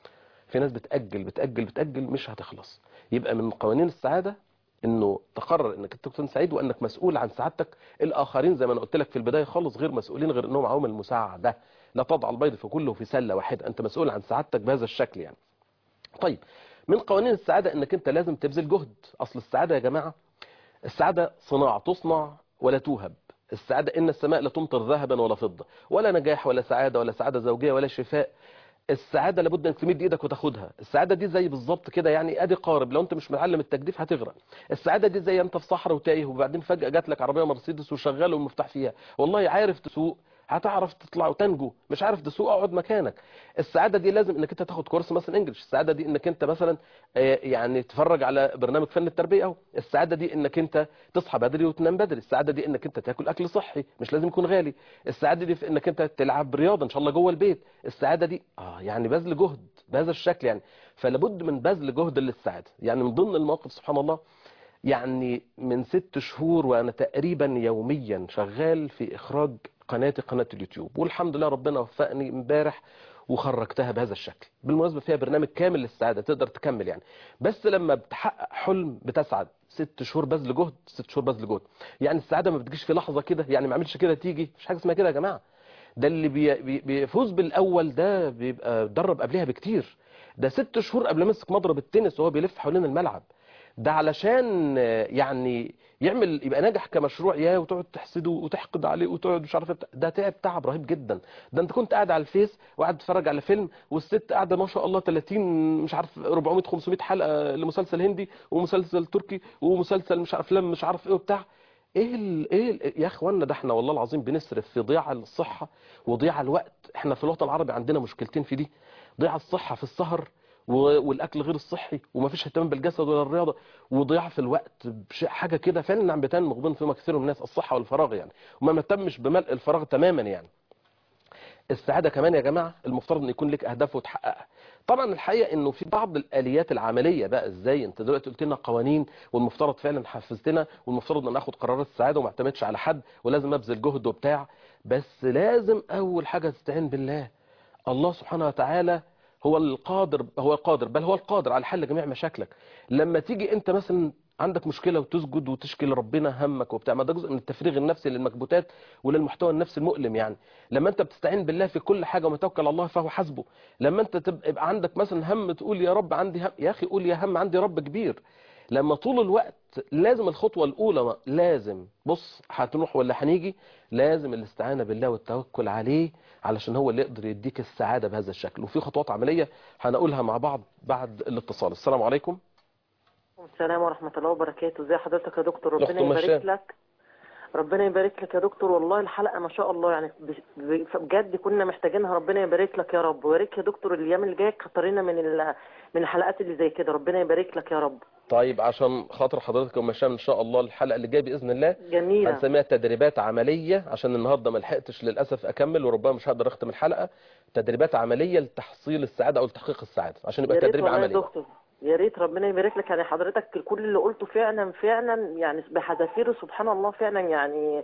في ناس بتأجل بتأجل بتأجل مش هتخلص يبقى من قوانين السعادة انه تقرر انك انت تكون سعيد وانك مسؤول عن سعادتك الاخرين زي ما انا قلت لك في البدايه خالص غير مسؤولين غير انهم عوامل مساعده لا تضع البيض في كله في سله واحده انت مسؤول عن سعادتك بهذا الشكل يعني طيب من قوانين السعاده انك انت لازم تبذل جهد اصل السعاده يا جماعه السعاده صناعه تصنع ولا توهب السعاده ان السماء لا تمطر ذهبا ولا فضه ولا نجاح ولا سعاده ولا سعاده زوجيه ولا شفاء السعاده لابد انك تمد ايدك وتاخدها السعاده دي زي بالظبط كده يعني ادي قارب لو انت مش متعلم التجديف هتغرق السعاده دي زي انت في صحراء وتايه وبعدين فجاه جات لك عربيه مرسيدس وشغاله والمفتاح فيها والله عارف تسوق هتعرف تطلع وتنجو مش عارف تسوق اقعد مكانك السعاده دي لازم انك انت تاخد كورس مثلا انجلش السعاده دي انك انت مثلا آه، يعني تتفرج على برنامج فن التربيه اهو السعاده دي انك انت تصحى بدري وتنام بدري السعاده دي انك انت تاكل اكل صحي مش لازم يكون غالي السعاده دي في انك انت تلعب رياضه ان شاء الله جوه البيت السعاده دي اه يعني بذل جهد بهذا الشكل يعني فلابد من بذل جهد للسعاده يعني من ضمن المواقف سبحان الله يعني من ست شهور وانا تقريبا يوميا شغال في اخراج قناتي قناه اليوتيوب والحمد لله ربنا وفقني امبارح وخرجتها بهذا الشكل بالمناسبه فيها برنامج كامل للسعاده تقدر تكمل يعني بس لما بتحقق حلم بتسعد ست شهور بذل جهد ست شهور بذل جهد يعني السعاده ما بتجيش في لحظه كده يعني ما اعملش كده تيجي مش حاجه اسمها كده يا جماعه ده اللي بي بي بيفوز بالاول ده بيبقى درب قبلها بكتير ده ست شهور قبل ما يمسك مضرب التنس وهو بيلف حوالين الملعب ده علشان آه، يعني يعمل يبقى ناجح كمشروع يا وتقعد تحسده وتحقد عليه وتقعد مش عارف إيه بتاع. ده تعب تعب رهيب جدا ده انت كنت قاعد على الفيس وقاعد تتفرج على فيلم والست قاعده ما شاء الله 30 مش عارف 400 500 حلقه لمسلسل هندي ومسلسل تركي ومسلسل مش عارف لم مش عارف ايه وبتاع ايه ال... ايه ال... يا اخوانا ده احنا والله العظيم بنصرف في ضياع الصحه وضياع الوقت احنا في الوطن العربي عندنا مشكلتين في دي ضياع الصحه في السهر و- والاكل غير الصحي ومفيش اهتمام بالجسد ولا الرياضه وضياع في الوقت بشيء حاجه كده فعلا عم بتان مغبون فيما كثير من الناس الصحه والفراغ يعني وما مهتمش بملء الفراغ تماما يعني السعاده كمان يا جماعه المفترض ان يكون لك اهداف وتحققها طبعا الحقيقه انه في بعض الاليات العمليه بقى ازاي انت دلوقتي قلت لنا قوانين والمفترض فعلا حفزتنا والمفترض ان ناخد قرارات السعاده وما اعتمدش على حد ولازم ابذل جهد وبتاع بس لازم اول حاجه تستعين بالله الله سبحانه وتعالى هو القادر هو القادر بل هو القادر على حل جميع مشاكلك لما تيجي انت مثلا عندك مشكله وتسجد وتشكي لربنا همك وبتاع ما ده جزء من التفريغ النفسي للمكبوتات وللمحتوى النفسي المؤلم يعني لما انت بتستعين بالله في كل حاجه وما توكل على الله فهو حسبه لما انت تبقى يبقى عندك مثلا هم تقول يا رب عندي هم يا اخي قول يا هم عندي رب كبير لما طول الوقت لازم الخطوه الاولى لازم بص هتروح ولا هنيجي لازم الاستعانه بالله والتوكل عليه علشان هو اللي يقدر يديك السعاده بهذا الشكل وفي خطوات عمليه هنقولها مع بعض بعد الاتصال السلام عليكم السلام ورحمة الله وبركاته ازي حضرتك يا دكتور الأخت ربنا أم يبارك هشام. لك ربنا يبارك لك يا دكتور والله الحلقة ما شاء الله يعني ب- ب- بجد كنا محتاجينها ربنا يبارك لك يا رب ويبارك يا دكتور الايام اللي جايه كتر لنا من ال- من الحلقات اللي زي كده ربنا يبارك لك يا رب طيب عشان خاطر حضرتك يا ام هشام ان شاء الله الحلقه اللي جايه باذن الله جميلة هنسميها تدريبات عمليه عشان النهارده ما لحقتش للاسف اكمل وربما مش هقدر اختم الحلقه تدريبات عمليه لتحصيل السعاده او لتحقيق السعاده عشان يبقى يا ريت تدريب والله يا عملي دكتور يا ريت ربنا يبارك لك يعني حضرتك كل اللي قلته فعلا فعلا يعني بحذافيره سبحان الله فعلا يعني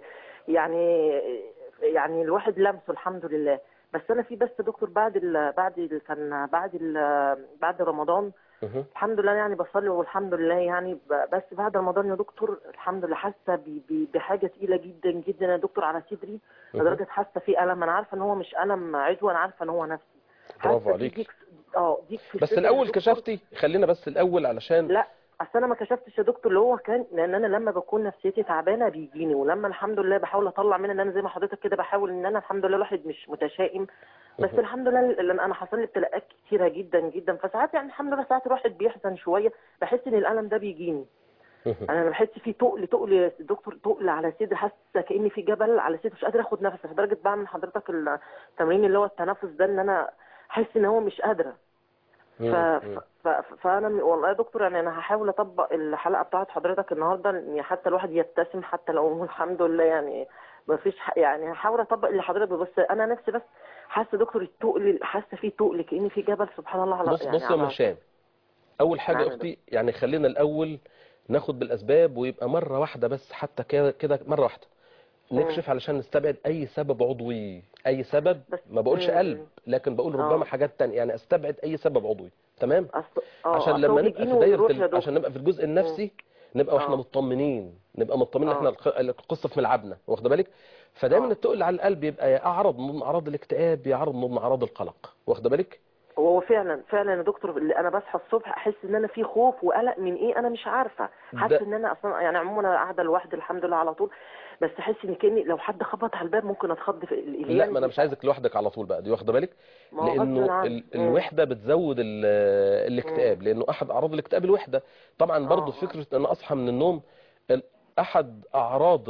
يعني يعني الواحد لمسه الحمد لله بس انا في بس يا دكتور بعد ال بعد ال كان بعد ال بعد رمضان مهم. الحمد لله يعني بصلي والحمد لله يعني ب- بس بعد رمضان يا دكتور الحمد لله حاسه ب- ب- بحاجه تقيله جدا جدا يا دكتور على صدري مهم. لدرجه حاسه في الم انا عارفه ان هو مش الم عدوى انا عارفه ان هو نفسي برافو حاسة في عليك. ضيق- اه ضيق في بس صدري يا الاول دكتور. كشفتي خلينا بس الاول علشان لا اصل انا ما كشفتش يا دكتور اللي هو كان لان انا لما بكون نفسيتي تعبانه بيجيني ولما الحمد لله بحاول اطلع منها ان انا زي ما حضرتك كده بحاول ان انا الحمد لله الواحد مش متشائم بس مهم. الحمد لله لان انا حصل لي ابتلاءات كتيره جدا جدا فساعات يعني الحمد لله ساعات الواحد بيحزن شويه بحس ان الالم ده بيجيني مهم. انا بحس في تقل تقل يا دكتور تقل على صدري حاسه كاني في جبل على صدري مش قادره اخد نفس لدرجه بعمل حضرتك التمرين اللي هو التنفس ده ان انا احس ان هو مش قادره ف... مم. ف... ف... فانا م- والله يا دكتور يعني انا هحاول اطبق الحلقه بتاعت حضرتك النهارده ان حتى الواحد يبتسم حتى لو الحمد لله يعني ما فيش ح... يعني هحاول اطبق اللي حضرتك بس انا نفسي بس حاسه يا دكتور التقل حاسه في تقل كأن في جبل سبحان الله على بص يعني بص يا على... مشام اول حاجه نعم يا يا اختي يعني خلينا الاول ناخد بالاسباب ويبقى مره واحده بس حتى كده كده مره واحده نكشف علشان نستبعد اي سبب عضوي اي سبب بس- ما بقولش مم. قلب لكن بقول آه. ربما حاجات تانية يعني استبعد اي سبب عضوي تمام أصل... آه عشان أصل لما هو نبقى بيجيني في دايره وبيروح يا ال... دكتور. عشان نبقى في الجزء النفسي نبقى واحنا آه. مطمنين نبقى مطمنين آه. احنا الق- القصه في ملعبنا واخد بالك فدايما آه. التقل على القلب يبقى يا اعرض من اعراض الاكتئاب يا اعرض من اعراض القلق واخد بالك هو فعلا فعلا يا دكتور اللي انا بصحى الصبح احس ان انا في خوف وقلق من ايه انا مش عارفه حاسه ده- ان انا اصلا يعني عموما انا قاعده لوحدي الحمد لله على طول بس احس ان كاني لو حد خبط على الباب ممكن اتخض في ال- لا ما انا مش عايزك لوحدك على طول بقى دي واخده بالك ما هو غصب لانه عني. ال- مم. الوحده بتزود ال- الاكتئاب لانه احد اعراض الاكتئاب الوحده طبعا برضو آه. فكره ان اصحى من النوم ال- احد اعراض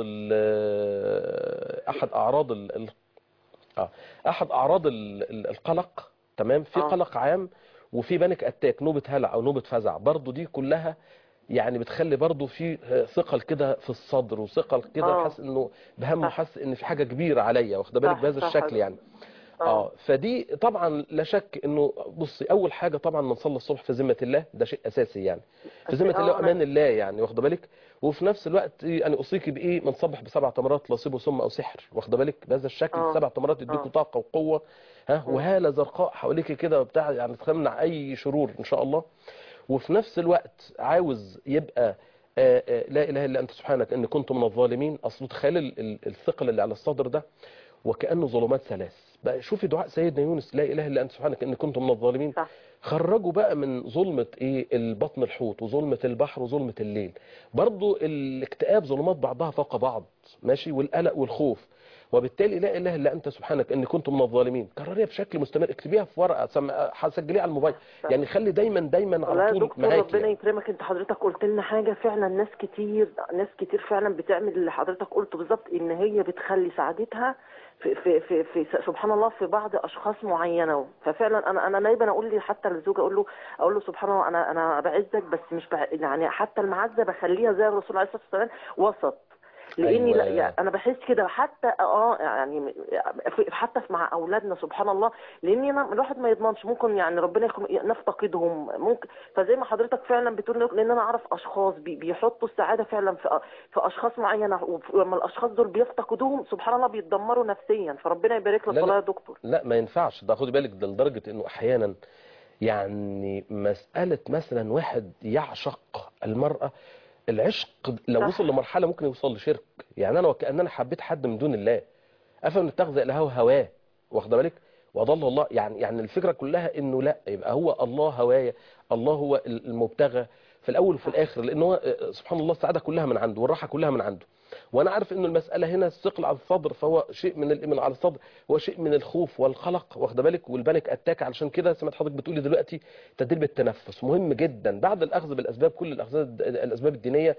ال- احد اعراض ال- ال- اه احد اعراض ال- ال- القلق تمام في آه. قلق عام وفي بانيك اتاك نوبه هلع او نوبه فزع برضو دي كلها يعني بتخلي برضو في ثقل كده في الصدر وثقل كده آه. حاسس انه بهم صح. وحاسس ان في حاجه كبيره عليا واخده بالك صح، بهذا صح الشكل يا يعني اه فدي طبعا لا شك انه بصي اول حاجه طبعا نصلي الصبح في ذمه الله ده شيء اساسي يعني في ذمه آه، الله أنا- وامان الله يعني واخده بالك وفي نفس الوقت يعني اوصيك بايه من صبح بسبع تمرات لا يصيبه سم او سحر واخده بالك بهذا الشكل آه. سبع تمرات يديكوا آه. طاقه وقوه ها وهاله زرقاء حواليك كده وبتاع يعني تمنع اي شرور ان شاء الله وفي نفس الوقت عاوز يبقى آه، آه، لا اله الا انت سبحانك ان كنت من الظالمين اصل تخيل ال- ال- الثقل اللي على الصدر ده وكانه ظلمات ثلاث بقى شوفي دعاء سيدنا يونس لا اله الا انت سبحانك ان كنت من الظالمين صح خرجوا بقى من ظلمة ايه البطن الحوت وظلمة البحر وظلمة الليل برضو الاكتئاب ظلمات بعضها فوق بعض ماشي والقلق والخوف وبالتالي لا اله الا انت سبحانك اني كنت من الظالمين كرريها بشكل مستمر اكتبيها في ورقه سم- سجليها على الموبايل صح. يعني خلي دايما دايما والله على يا طول دكتور معاكي ربنا يعني. يكرمك انت حضرتك قلت لنا حاجه فعلا ناس كتير ناس كتير فعلا بتعمل اللي حضرتك قلته بالظبط ان هي بتخلي سعادتها في في في, في سبحان الله في بعض اشخاص معينه ففعلا انا انا دايما اقول لي حتى للزوج اقول له اقول له سبحان الله انا انا بعزك بس مش بع... يعني حتى المعزه بخليها زي الرسول عليه الصلاه والسلام وسط لاني لا أيوة. يعني انا بحس كده حتى اه يعني في- حتى مع اولادنا سبحان الله لان أنا- الواحد ما يضمنش ممكن يعني ربنا يكون نفتقدهم ممكن فزي ما حضرتك فعلا بتقول لان انا اعرف اشخاص بي- بيحطوا السعاده فعلا في في اشخاص معينه ولما الاشخاص دول بيفتقدوهم سبحان الله بيتدمروا نفسيا فربنا يبارك لك لا، لا. والله يا دكتور لا ما ينفعش ده خدي بالك ده لدرجة انه احيانا يعني مسألة مثلا واحد يعشق المرأة العشق لو صح. وصل لمرحلة ممكن يوصل لشرك يعني انا وكأن انا حبيت حد من دون الله افهم اتخذ الهه هواه واخده بالك وضل الله يعني يعني الفكرة كلها انه لا يبقى هو الله هوايا الله هو المبتغى في الاول وفي الاخر لان هو آه، سبحان الله السعادة كلها من عنده والراحة كلها من عنده وانا عارف ان المساله هنا الثقل على الصدر فهو شيء من ال- من على الصدر هو شيء من الخوف والقلق واخده بالك والبانيك اتاك علشان كده سمعت حضرتك بتقولي دلوقتي تدريب التنفس مهم جدا بعد الاخذ بالاسباب كل الأخذ الاسباب الدينيه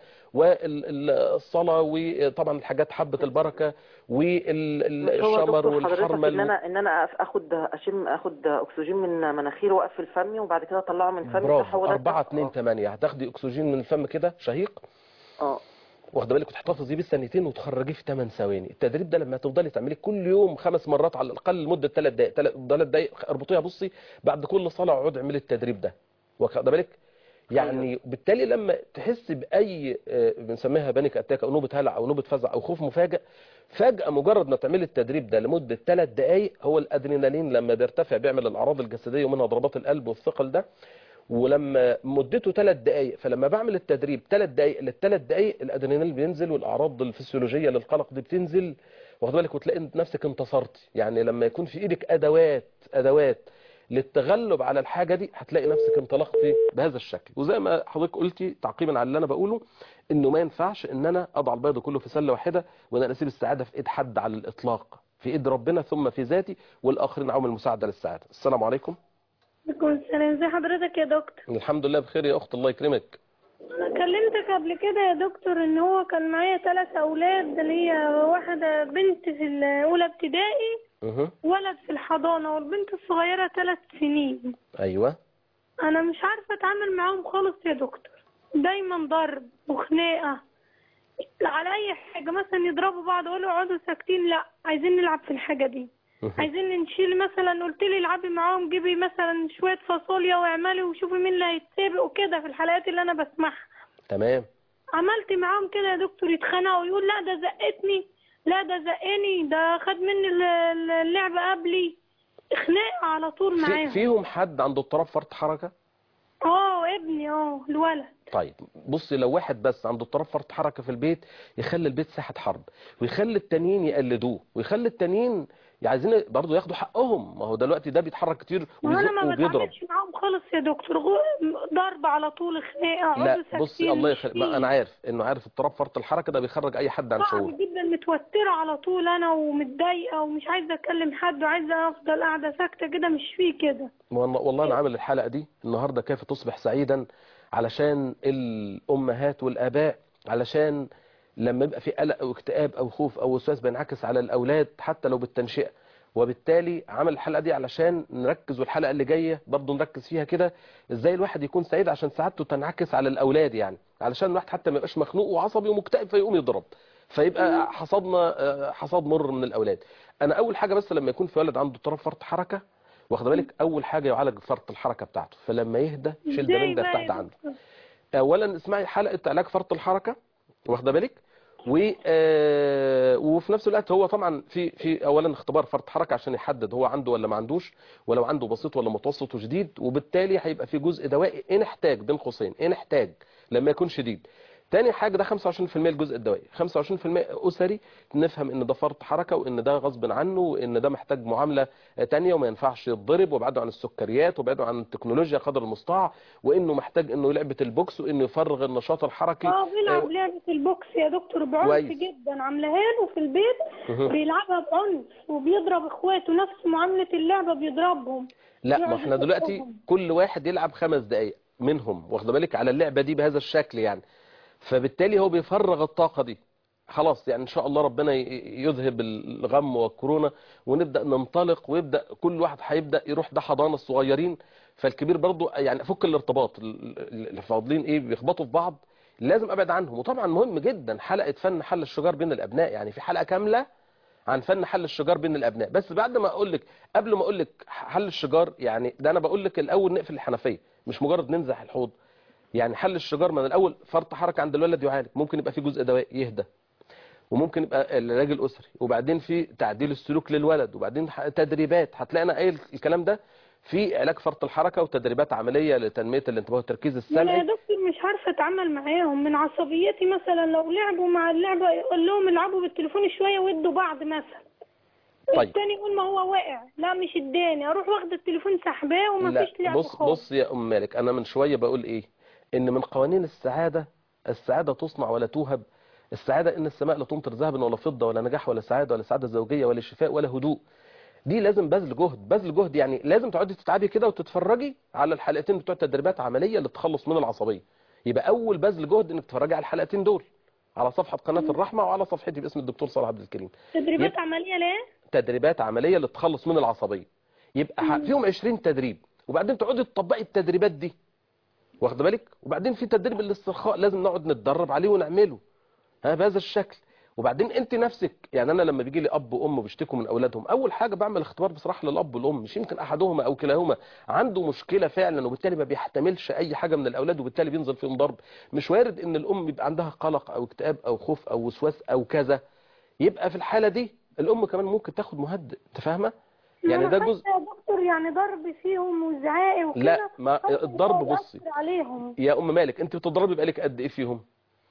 والصلاه وطبعا الحاجات حبه البركه هو والشمر دكتور حضرتك ان والحرمل انا ان انا اخد اشم اخد اكسجين من مناخيري واقفل فمي وبعد كده اطلعه من فمي صح برافو هو ده 4 2 8 هتاخدي اكسجين من الفم كده شهيق اه واخده بالك وتحتفظي بيه ثانيتين وتخرجيه في 8 ثواني التدريب ده لما تفضلي تعمليه كل يوم خمس مرات على الاقل لمده 3 دقائق 3 دقائق اربطيها بصي بعد كل صلاه اقعدي اعملي التدريب ده واخده بالك يعني بالتالي لما تحس باي آه، بنسميها بانيك اتاك او نوبه هلع او نوبه فزع او خوف مفاجئ فجاه مجرد ما تعملي التدريب ده لمده ثلاث دقائق هو الادرينالين لما بيرتفع بيعمل الاعراض الجسديه ومنها ضربات القلب والثقل ده ولما مدته ثلاث دقائق فلما بعمل التدريب ثلاث دقائق للثلاث دقائق الادرينالين بينزل والاعراض الفسيولوجيه للقلق دي بتنزل واخد بالك وتلاقي نفسك انتصرتي يعني لما يكون في ايدك ادوات ادوات للتغلب على الحاجه دي هتلاقي نفسك انطلقتي بهذا الشكل وزي ما حضرتك قلتي تعقيبا على اللي انا بقوله انه ما ينفعش ان انا اضع البيض كله في سله واحده وان انا اسيب السعاده في ايد حد على الاطلاق في ايد ربنا ثم في ذاتي والاخرين عوامل المساعده للسعاده السلام عليكم عليكم السلام ازي حضرتك يا دكتور الحمد لله بخير يا اخت الله يكرمك انا كلمتك قبل كده يا دكتور ان هو كان معايا ثلاث اولاد اللي هي واحده بنت في الاولى ابتدائي اها ولد في الحضانه والبنت الصغيره ثلاث سنين ايوه انا مش عارفه اتعامل معاهم خالص يا دكتور دايما ضرب وخناقه على اي حاجه مثلا يضربوا بعض اقول اقعدوا ساكتين لا عايزين نلعب في الحاجه دي مهم. عايزين نشيل مثلا قلت لي العبي معاهم جيبي مثلا شويه فاصوليا واعملي وشوفي مين اللي هيتسابق وكده في الحلقات اللي انا بسمعها تمام عملت معاهم كده يا دكتور يتخانقوا يقول لا ده زقتني لا ده زقني ده خد مني ال- ال- اللعبه قبلي خناقه على طول في معاهم فيهم حد عنده اضطراب فرط حركه اه ابني اه الولد طيب بصي لو واحد بس عنده اضطراب فرط حركه في البيت يخلي البيت ساحه حرب ويخلي التانيين يقلدوه ويخلي التانيين عايزين برضه ياخدوا حقهم ما هو دلوقتي ده بيتحرك كتير ما انا وبيزق ما وبيضرب بتعاملش معاهم خالص يا دكتور غو- ضرب على طول خناقه لا اقعدوا بصي ساكتين الله مش يخليك فيه. انا عارف انه عارف اضطراب فرط الحركه ده بيخرج اي حد عن شعور صعب جدا متوتره على طول انا ومتضايقه ومش عايزه اكلم حد وعايزه افضل قاعده ساكته كده مش فيه كده والله والله انا عامل الحلقه دي النهارده كيف تصبح سعيدا علشان الامهات والاباء علشان لما يبقى في قلق او اكتئاب او خوف او وسواس بينعكس على الاولاد حتى لو بالتنشئه وبالتالي عمل الحلقه دي علشان نركز والحلقه اللي جايه برضه نركز فيها كده ازاي الواحد يكون سعيد عشان سعادته تنعكس على الاولاد يعني علشان الواحد حتى ما يبقاش مخنوق وعصبي ومكتئب فيقوم يضرب فيبقى حصدنا آه، حصاد مر من الاولاد انا اول حاجه بس لما يكون في ولد عنده اضطراب فرط حركه واخد بالك اول حاجه يعالج فرط الحركه بتاعته فلما يهدى شيل ازاي دمين ده بقى يا تحت عنده دكتور؟ اولا اسمعي حلقه علاج فرط الحركه واخده بالك و آه، وفي نفس الوقت هو طبعا في في اولا اختبار فرط حركه عشان يحدد هو عنده ولا ما عندوش ولو عنده بسيط ولا متوسط وشديد وبالتالي هيبقى في جزء دوائي ان احتاج بين قوسين ان احتاج لما يكون شديد تاني حاجه ده 25% الجزء الدوائي 25% اسري نفهم ان ده فرط حركه وان ده غصب عنه وان ده محتاج معامله تانية وما ينفعش يتضرب وابعده عن السكريات وابعده عن التكنولوجيا قدر المستطاع وانه محتاج انه لعبه البوكس وانه يفرغ النشاط الحركي اه بيلعب آه، لعبة البوكس يا دكتور بعنف كويس. جدا عاملاها له في البيت مهم. بيلعبها بعنف وبيضرب اخواته نفس معاملة اللعبة بيضربهم لا ما يقعد احنا دلوقتي يضربهم. كل واحد يلعب خمس دقايق منهم واخد بالك على اللعبه دي بهذا الشكل يعني فبالتالي هو بيفرغ الطاقه دي خلاص يعني ان شاء الله ربنا ي- يذهب الغم والكورونا ونبدا ننطلق ويبدا كل واحد هيبدا يروح ده حضانه الصغيرين فالكبير برضه يعني فك الارتباط ال- ال- اللي فاضلين ايه بيخبطوا في بعض لازم ابعد عنهم وطبعا مهم جدا حلقه فن حل الشجار بين الابناء يعني في حلقه كامله عن فن حل الشجار بين الابناء بس بعد ما اقول لك قبل ما اقول لك حل الشجار يعني ده انا بقول لك الاول نقفل الحنفيه مش مجرد ننزح الحوض يعني حل الشجار من الاول فرط حركه عند الولد يعالج ممكن يبقى في جزء دوائي يهدى وممكن يبقى العلاج الاسري وبعدين في تعديل السلوك للولد وبعدين ح- تدريبات هتلاقي انا قايل الكلام ده في علاج فرط الحركه وتدريبات عمليه لتنميه الانتباه والتركيز ما انا يا السمعي دكتور مش عارفة اتعامل معاهم من عصبيتي مثلا لو لعبوا مع اللعبة يقول لهم العبوا بالتليفون شوية وادوا بعض مثلا طيب. التاني يقول ما هو واقع لا مش اداني اروح واخد التليفون سحباه وما لا فيش لعب بص خالص بص يا ام مالك انا من شويه بقول ايه ان من قوانين السعاده السعاده تصنع ولا توهب السعاده ان السماء لا تمطر ذهبا ولا فضه ولا نجاح ولا سعاده ولا سعاده زوجيه ولا شفاء ولا هدوء دي لازم بذل جهد بذل جهد يعني لازم تقعدي تتعبي كده وتتفرجي على الحلقتين بتوع تدريبات عمليه للتخلص من العصبيه يبقى اول بذل جهد انك تتفرجي على الحلقتين دول على صفحه قناه الرحمه وعلى صفحتي باسم الدكتور صالح عبد الكريم تدريبات يبقى- عملية ليه؟ تدريبات عمليه للتخلص من العصبيه يبقى ح- فيهم 20 تدريب وبعدين تقعدي تطبقي التدريبات دي واخده بالك وبعدين في تدريب الاسترخاء لازم نقعد نتدرب عليه ونعمله ها بهذا الشكل وبعدين انت نفسك يعني انا لما بيجي لي اب وام بيشتكوا من اولادهم اول حاجه بعمل اختبار بصراحه للاب والام مش يمكن احدهما او كلاهما عنده مشكله فعلا وبالتالي ما بيحتملش اي حاجه من الاولاد وبالتالي بينزل فيهم ضرب مش وارد ان الام يبقى عندها قلق او اكتئاب او خوف او وسواس او كذا يبقى في الحاله دي الام كمان ممكن تاخد مهدئ انت فاهمه يعني أنا ده جزء حاسة يا دكتور يعني ضرب فيهم وزعاق وكده لا ما حاسة الضرب إن هو بصي يأثر عليهم يا ام مالك انت بتضربي بقالك قد ايه فيهم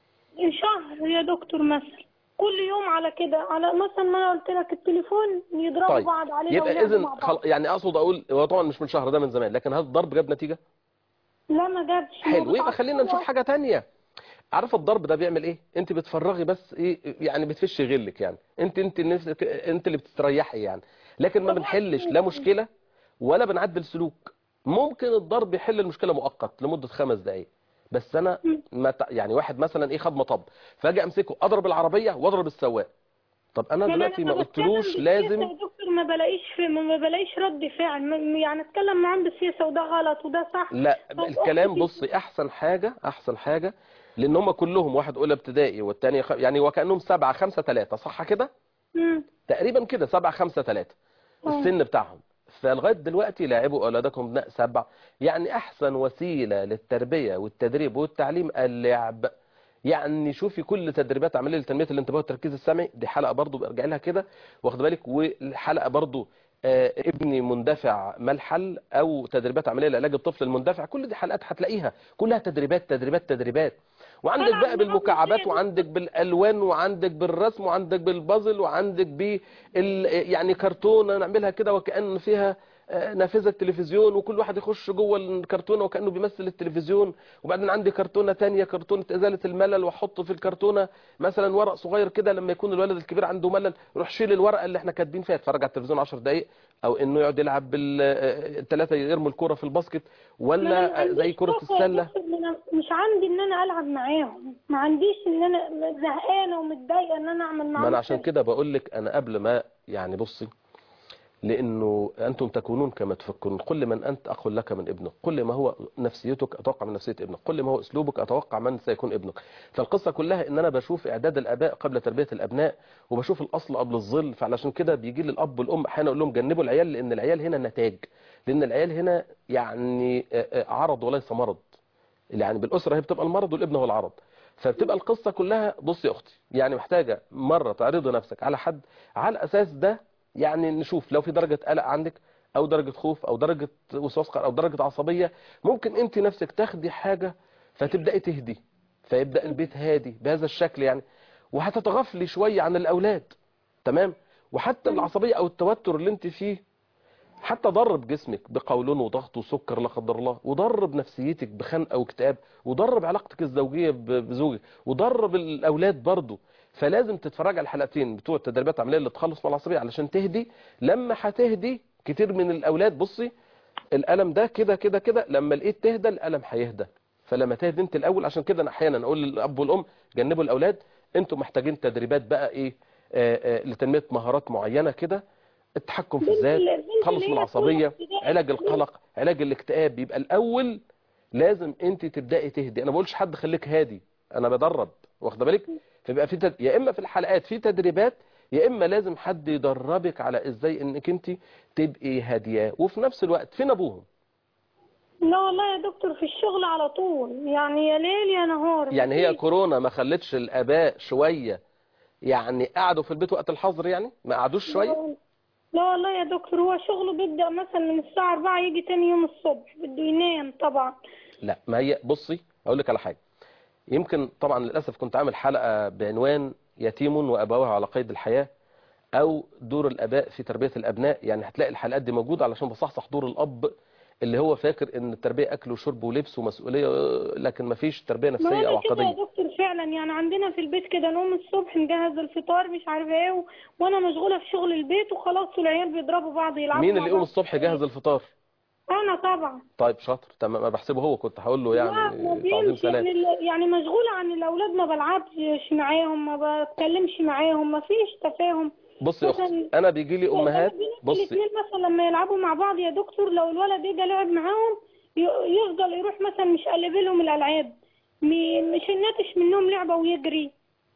شهر يا دكتور مثلا كل يوم على كده على مثلا ما انا قلت لك التليفون يضربوا طيب بعض عليه يبقى وياخدوا اذا مع بعض. خل... يعني اقصد اقول هو طبعا مش من شهر ده من زمان لكن هذا الضرب جاب نتيجه لا ما جابش حلو يبقى خلينا نشوف حاجه تانية عارفه الضرب ده بيعمل ايه انت بتفرغي بس ايه يعني بتفشي غلك يعني انت انت نفسك انت اللي بتستريحي يعني لكن ما بنحلش لا مشكله ولا بنعدل سلوك ممكن الضرب يحل المشكله مؤقت لمده خمس دقائق بس انا ما ت- يعني واحد مثلا ايه خد مطب فاجي امسكه اضرب العربيه واضرب السواق طب انا ما أنا دلوقتي ما لما قلتلوش بتكلم لازم بالسياسة يا دكتور ما بلاقيش في ما بلاقيش رد فعل ما- يعني اتكلم معاه بالسياسه وده غلط وده صح لا طب الكلام أختي- بصي احسن حاجة احسن حاجة لان هم كلهم واحد اولى ابتدائي والتاني خ... يعني وكأنهم سبعة خمسة ثلاثة صح كده مم. تقريبا كده سبعة خمسة ثلاثة آه. السن بتاعهم فلغاية دلوقتي لاعبوا اولادكم ابناء سبع يعني احسن وسيلة للتربية والتدريب والتعليم اللعب يعني شوفي كل تدريبات عمليه لتنميه الانتباه والتركيز السمعي دي حلقه برضو برجع لها كده واخد بالك والحلقه برضو آه، ابني مندفع ما الحل او تدريبات عمليه لعلاج الطفل المندفع كل دي حلقات هتلاقيها كلها تدريبات تدريبات تدريبات وعندك طبعاً بقى أنا بالمكعبات عاوزة وعندك بالالوان وعندك بالرسم وعندك بالبازل وعندك بال يعني كرتونه نعملها كده وكأن فيها آه، نافذه تلفزيون وكل واحد يخش جوه الكرتونه وكانه بيمثل التلفزيون وبعدين عندي كرتونه تانية كرتونه ازاله الملل واحط في الكرتونه مثلا ورق صغير كده لما يكون الولد الكبير عنده ملل يروح شيل الورقه اللي احنا كاتبين فيها يتفرج على التلفزيون 10 دقائق او انه يقعد يلعب بالثلاثه يرموا الكوره في الباسكت ما أنا ما ولا عنديش زي كره طاقة يا السله دكتور، ما أنا مش عندي ان انا العب معاهم ما عنديش ان انا زهقانه ومتضايقه ان انا اعمل معاهم ما انا عشان كده. كده بقول لك انا قبل ما يعني بصي لانه انتم تكونون كما تفكرون كل من انت اقول لك من ابنك كل ما هو نفسيتك اتوقع من نفسيه ابنك كل ما هو اسلوبك اتوقع من سيكون ابنك فالقصه كلها ان انا بشوف اعداد الاباء قبل تربيه الابناء وبشوف الاصل قبل الظل فعلشان كده بيجي لي الاب والام احيانا اقول لهم جنبوا العيال لان العيال هنا نتاج لان العيال هنا يعني آه، آه، عرض وليس مرض يعني بالاسره هي بتبقى المرض والابن هو العرض فبتبقى القصه كلها بص يا اختي يعني محتاجه مره تعرضي نفسك على حد على اساس ده يعني نشوف لو في درجه قلق عندك او درجه خوف او درجه وسواس قهر او درجه عصبيه ممكن انت نفسك تاخدي حاجه فتبداي تهدي فيبدا البيت هادي بهذا الشكل يعني وهتتغفلي شويه عن الاولاد تمام وحتى العصبيه او التوتر اللي انت فيه حتى ضرب جسمك بقولون وضغط وسكر لا قدر الله وضرب نفسيتك بخنقه واكتئاب وضرب علاقتك الزوجيه ب- بزوجك وضرب الاولاد برضه فلازم تتفرج على الحلقتين بتوع التدريبات العمليه اللي تخلص من العصبيه علشان تهدي لما هتهدي كتير من الاولاد بصي الالم ده كده كده كده لما الايد تهدى الالم هيهدى فلما تهدي انت الاول عشان كده انا احيانا اقول للاب والام جنبوا الاولاد انتوا محتاجين تدريبات بقى ايه آه آه لتنميه مهارات معينه كده التحكم في بنت الذات ال- بنت تخلص اللي من هي العصبيه في ابتدائي. علاج القلق علاج الاكتئاب يبقى الاول لازم انت تبداي تهدي انا ما بقولش حد خليك هادي انا بدرب واخده بالك فيبقى في تد... يا اما في الحلقات في تدريبات يا اما لازم حد يدربك على ازاي انك انت تبقي هاديه وفي نفس الوقت فين ابوهم لا والله يا دكتور في الشغل على طول يعني يا ليل يا نهار يعني هي مفيش. كورونا ما خلتش الاباء شويه يعني قعدوا في البيت وقت الحظر يعني ما قعدوش شويه لا والله يا دكتور هو شغله بيبدأ مثلا من الساعة 4 يجي تاني يوم الصبح بده ينام طبعا لا ما هي بصي اقول لك على حاجه يمكن طبعا للاسف كنت عامل حلقه بعنوان يتيم وابواه على قيد الحياه او دور الاباء في تربيه الابناء يعني هتلاقي الحلقات دي موجوده علشان بصحصح دور الاب اللي هو فاكر ان التربيه اكل وشرب ولبس ومسؤوليه لكن ما فيش تربيه ما نفسيه او هو كده يا عقديه دكتور فعلا يعني عندنا في البيت كده نقوم الصبح نجهز الفطار مش عارفه ايه و... وانا مشغوله في شغل البيت وخلاص والعيال بيضربوا بعض يلعبوا مين مع اللي يقوم بعض. الصبح يجهز الفطار انا طبعا طيب شاطر تمام انا بحسبه هو كنت هقول له لا يعني ما تعظيم بيمشي سلام يعني ال- يعني مشغوله عن الاولاد ما بلعبش معاهم ما بتكلمش معاهم ما فيش تفاهم بص يا اختي مثلا- انا بيجي لي امهات بصي الاثنين مثلا لما يلعبوا مع بعض يا دكتور لو الولد اجى لعب معاهم ي- يفضل يروح مثلا مش قلب لهم الالعاب م- مش الناتش منهم لعبه ويجري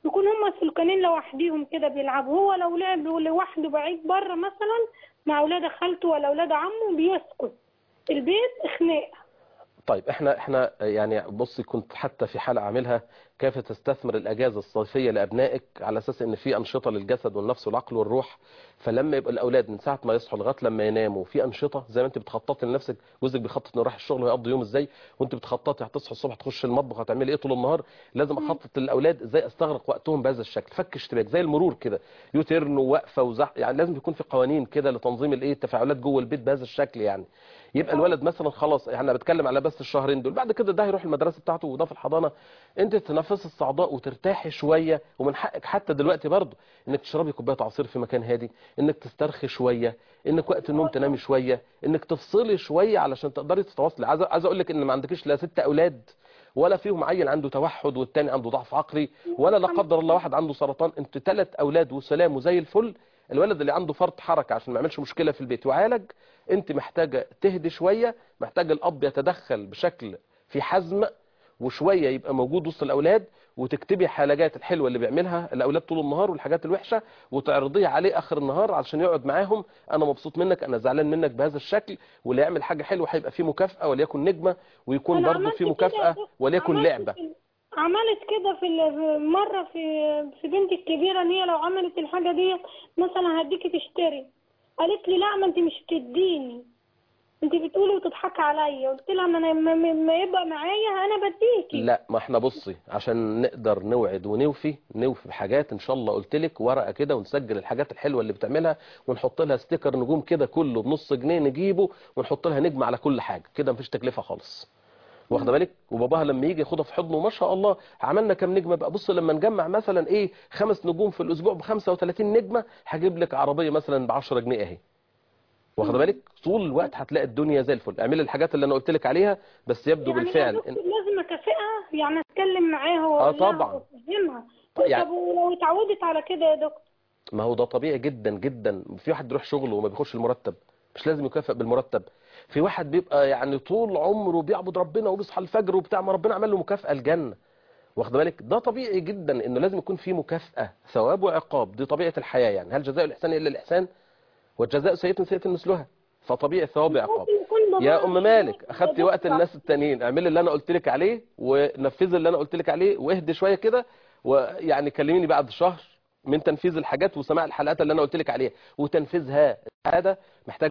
يكون هما سلكانين لوحديهم كده بيلعبوا هو لو لعب لوحده بعيد بره مثلا مع اولاد خالته ولا اولاد عمه بيسكت البيت خناقه طيب احنا احنا يعني بصي كنت حتى في حلقة عاملها كيف تستثمر الاجازة الصيفية لابنائك على اساس ان في انشطة للجسد والنفس والعقل والروح فلما يبقى الاولاد من ساعة ما يصحوا لغاية لما يناموا في انشطة زي ما انت بتخططي لنفسك جوزك بيخطط انه رايح الشغل ويقضي يوم ازاي وانت بتخططي هتصحي الصبح تخش المطبخ هتعملي ايه طول النهار لازم اخطط للاولاد ازاي استغرق وقتهم بهذا الشكل فك اشتباك زي المرور كده يوتيرن ووقفه وزح يعني لازم يكون في قوانين كده لتنظيم الايه التفاعلات جوه البيت بهذا الشكل يعني يبقى الولد مثلا خلاص احنا بتكلم على بس الشهرين دول بعد كده ده هيروح المدرسه بتاعته وده في الحضانه انت تنفس الصعداء وترتاحي شويه ومن حقك حتى دلوقتي برضه انك تشربي كوبايه عصير في مكان هادي انك تسترخي شويه انك وقت النوم تنامي شويه انك تفصلي شويه علشان تقدري تتواصلي عايز عايز اقول لك ان ما عندكيش لا ست اولاد ولا فيهم عيل عنده توحد والتاني عنده ضعف عقلي ولا لا قدر الله واحد عنده سرطان انت ثلاث اولاد وسلام وزي الفل الولد اللي عنده فرط حركه عشان ما يعملش مشكله في البيت وعالج انت محتاجه تهدي شويه محتاجه الاب يتدخل بشكل في حزم وشويه يبقى موجود وسط الاولاد وتكتبي حاجات الحلوه اللي بيعملها الاولاد طول النهار والحاجات الوحشه وتعرضيها عليه اخر النهار علشان يقعد معاهم انا مبسوط منك انا زعلان منك بهذا الشكل واللي يعمل حاجه حلوه هيبقى فيه مكافاه وليكن نجمه ويكون أنا برضه عملت فيه كده مكافاه يا دكتور، وليكن عملت لعبه في- عملت كده في ال- مرة في في بنتي الكبيرة ان هي لو عملت الحاجة دي مثلا هديكي تشتري قالت لي لا ما انت مش بتديني انت بتقولي وتضحكي عليا قلت لها ما انا ما- ما ما يبقى معايا انا بديكي لا ما احنا بصي عشان نقدر نوعد ونوفي نوفي بحاجات ان شاء الله قلت لك ورقه كده ونسجل الحاجات الحلوه اللي بتعملها ونحط لها ستيكر نجوم كده كله بنص جنيه نجيبه ونحط لها نجمه على كل حاجه كده مفيش تكلفه خالص واخده بالك وباباها لما يجي ياخدها في حضنه ما شاء الله عملنا كام نجمه بقى بص لما نجمع مثلا ايه خمس نجوم في الاسبوع ب 35 نجمه هجيب لك عربيه مثلا ب 10 جنيه اهي واخده بالك طول الوقت هتلاقي الدنيا زي الفل اعملي الحاجات اللي انا قلت لك عليها بس يبدو يعني يا بالفعل دكتور إن لازم اكافئها يعني اتكلم معاها آه واقول لها طبعاً. وافهمها يعني- طب ولو اتعودت على كده يا دكتور ما هو ده طبيعي جدا جدا في واحد بيروح شغله وما بيخش المرتب مش لازم يكافئ بالمرتب في واحد بيبقى يعني طول عمره بيعبد ربنا وبيصحى الفجر وبتاع ما ربنا عمل له مكافأة الجنة واخد بالك ده طبيعي جدا انه لازم يكون في مكافأة ثواب وعقاب دي طبيعة الحياة يعني هل جزاء الإحسان إلا الإحسان والجزاء سيئة سيئة مثلها فطبيعي ثواب وعقاب ممكن يكون بابا يا ام مالك اخدتي يا وقت دكتور. الناس التانيين اعملي اللي انا قلت لك عليه ونفذي اللي انا قلت لك عليه واهدي شويه كده ويعني كلميني بعد شهر من تنفيذ الحاجات وسماع الحلقات اللي انا قلت لك عليها وتنفيذها هذا محتاج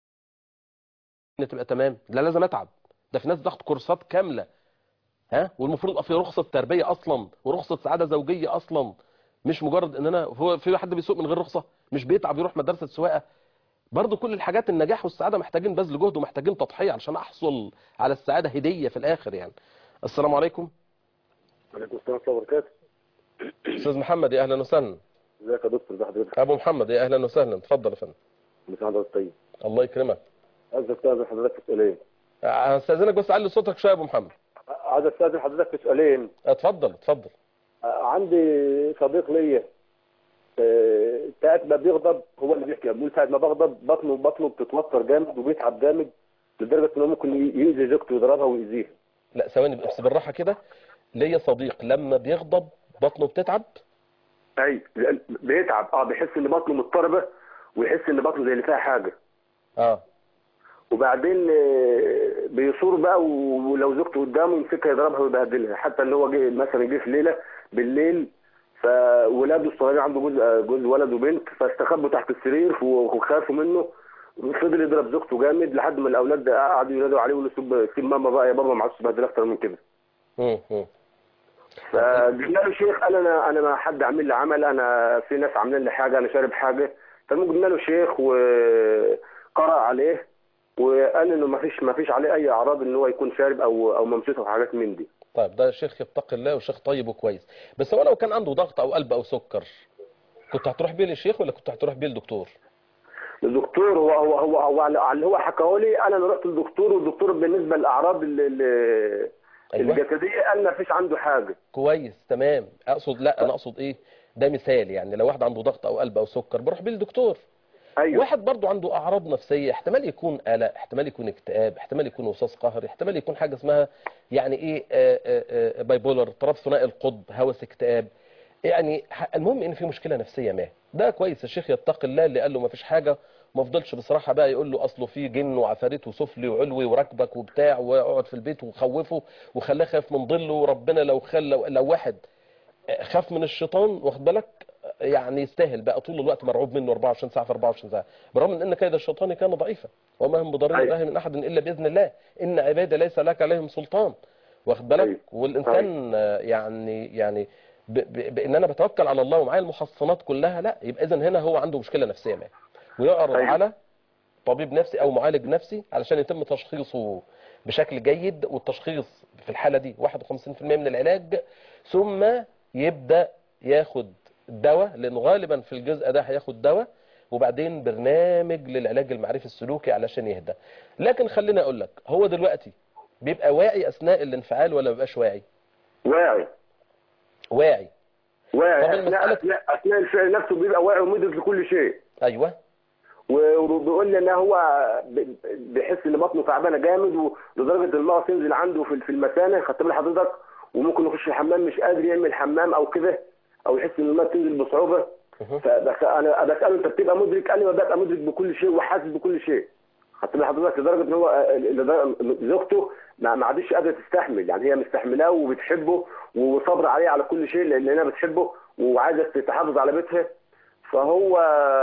ان تبقى تمام لا لازم اتعب ده في ناس بتاخد كورسات كامله ها والمفروض يبقى في رخصه تربيه اصلا ورخصه سعاده زوجيه اصلا مش مجرد ان انا هو في حد بيسوق من غير رخصه مش بيتعب يروح مدرسه سواقه برضو كل الحاجات النجاح والسعادة محتاجين بذل جهد ومحتاجين تضحية علشان أحصل على السعادة هدية في الآخر يعني السلام عليكم عليكم السلام ورحمة الله وبركاته أستاذ محمد يا أهلا وسهلا ازيك يا دكتور ازي حضرتك أبو محمد يا أهلا وسهلا اتفضل يا فندم مساء حضرتك طيب الله يكرمك عايز استاذن حضرتك في سؤالين هستأذنك بس علي صوتك شوية يا أبو محمد عايز استاذن حضرتك في سؤالين اتفضل اتفضل عندي صديق ليا آه، ساعة ما بيغضب هو اللي بيحكي بيقول ساعة ما بغضب بطنه بطنه بتتوتر جامد وبيتعب جامد لدرجة انه ممكن يأذي زوجته ويضربها ويأذيها لا ثواني بس بالراحة كده ليا صديق لما بيغضب بطنه بتتعب اي بيتعب اه بيحس ان بطنه مضطربة ويحس ان بطنه زي اللي فيها حاجة اه وبعدين آه، بيصور بقى ولو زوجته قدامه يمسكها يضربها ويبهدلها حتى اللي هو جه مثلا جه في ليله بالليل فولاده الصغيرين عنده جوز جوز ولد وبنت فاستخبوا تحت السرير وخافوا منه فضل يضرب زوجته جامد لحد ما الاولاد قعدوا ينادوا عليه ويقولوا سيب سيب ماما بقى يا بابا ما عادش تبهدل اكتر من كده مم. مم. فجبنا له شيخ قال انا انا ما حد عامل لي عمل انا في ناس عاملين لي حاجه انا شارب حاجه فالمهم جبنا له شيخ وقرأ عليه وقال انه ما فيش ما فيش عليه اي اعراض ان هو يكون شارب او او ممسوسه وحاجات من دي طيب ده شيخ يتقي الله وشيخ طيب وكويس بس هو لو كان عنده ضغط أو قلب أو سكر كنت هتروح بيه للشيخ ولا كنت هتروح بيه للدكتور؟ الدكتور هو هو هو, هو على اللي هو حكاه لي انا اللي رحت للدكتور والدكتور بالنسبه للاعراض ال- ال- أيوة. الجسديه قال ما فيش عنده حاجه كويس تمام اقصد لا انا اقصد ايه ده مثال يعني لو واحد عنده ضغط او قلب او سكر بروح بيه للدكتور ايوه واحد برضو عنده اعراض نفسيه احتمال يكون قلق احتمال يكون اكتئاب احتمال يكون وسواس قهري احتمال يكون حاجه اسمها يعني ايه بايبولر اضطراب ثنائي القطب هوس اكتئاب يعني ح- المهم ان في مشكله نفسيه ما ده كويس الشيخ يتقي الله اللي قال له ما فيش حاجه ما فضلش بصراحه بقى يقول له اصله في جن وعفاريت وسفلي وعلوي وراكبك وبتاع واقعد في البيت وخوفه وخلاه خايف من ظله وربنا لو خل لو, لو واحد خاف من الشيطان واخد بالك يعني يستاهل بقى طول الوقت مرعوب منه 24 ساعه في 24 ساعه بالرغم من ان كيد الشيطان كان ضعيفا وما هم بضرين أيوة. الله من احد الا باذن الله ان عبادي ليس لك عليهم سلطان واخد بالك أيوة. والانسان آه، يعني يعني ب- ب- بان انا بتوكل على الله ومعايا المحصنات كلها لا يبقى اذا هنا هو عنده مشكله نفسيه ما ويعرض أيوة. على طبيب نفسي او معالج نفسي علشان يتم تشخيصه بشكل جيد والتشخيص في الحاله دي 51% من العلاج ثم يبدا ياخد دواء لانه غالبا في الجزء ده هياخد دواء وبعدين برنامج للعلاج المعرفي السلوكي علشان يهدى لكن خليني اقول لك هو دلوقتي بيبقى واعي اثناء الانفعال ولا ما بيبقاش واعي واعي واعي واعي طب اثناء المسألة- اثناء اثناء الفعل نفسه بيبقى واعي ومدرك لكل شيء ايوه و- وبيقول لي ان هو ب- بيحس ان بطنه تعبانه جامد ولدرجه المغص ينزل عنده في في المثانه خدت بال حضرتك وممكن يخش الحمام مش قادر يعمل حمام او كده او يحس ان الماء تنزل بصعوبه مه. فبس انا بساله انت بتبقى مدرك قال لي ببقى مدرك بكل شيء وحاسس بكل شيء خدت بال حضرتك لدرجه ان هو لدرجة- زوجته ما ما عادش قادره تستحمل يعني هي مستحملاه وبتحبه وصبر عليه على كل شيء لان هي بتحبه وعايزه تحافظ على بيتها فهو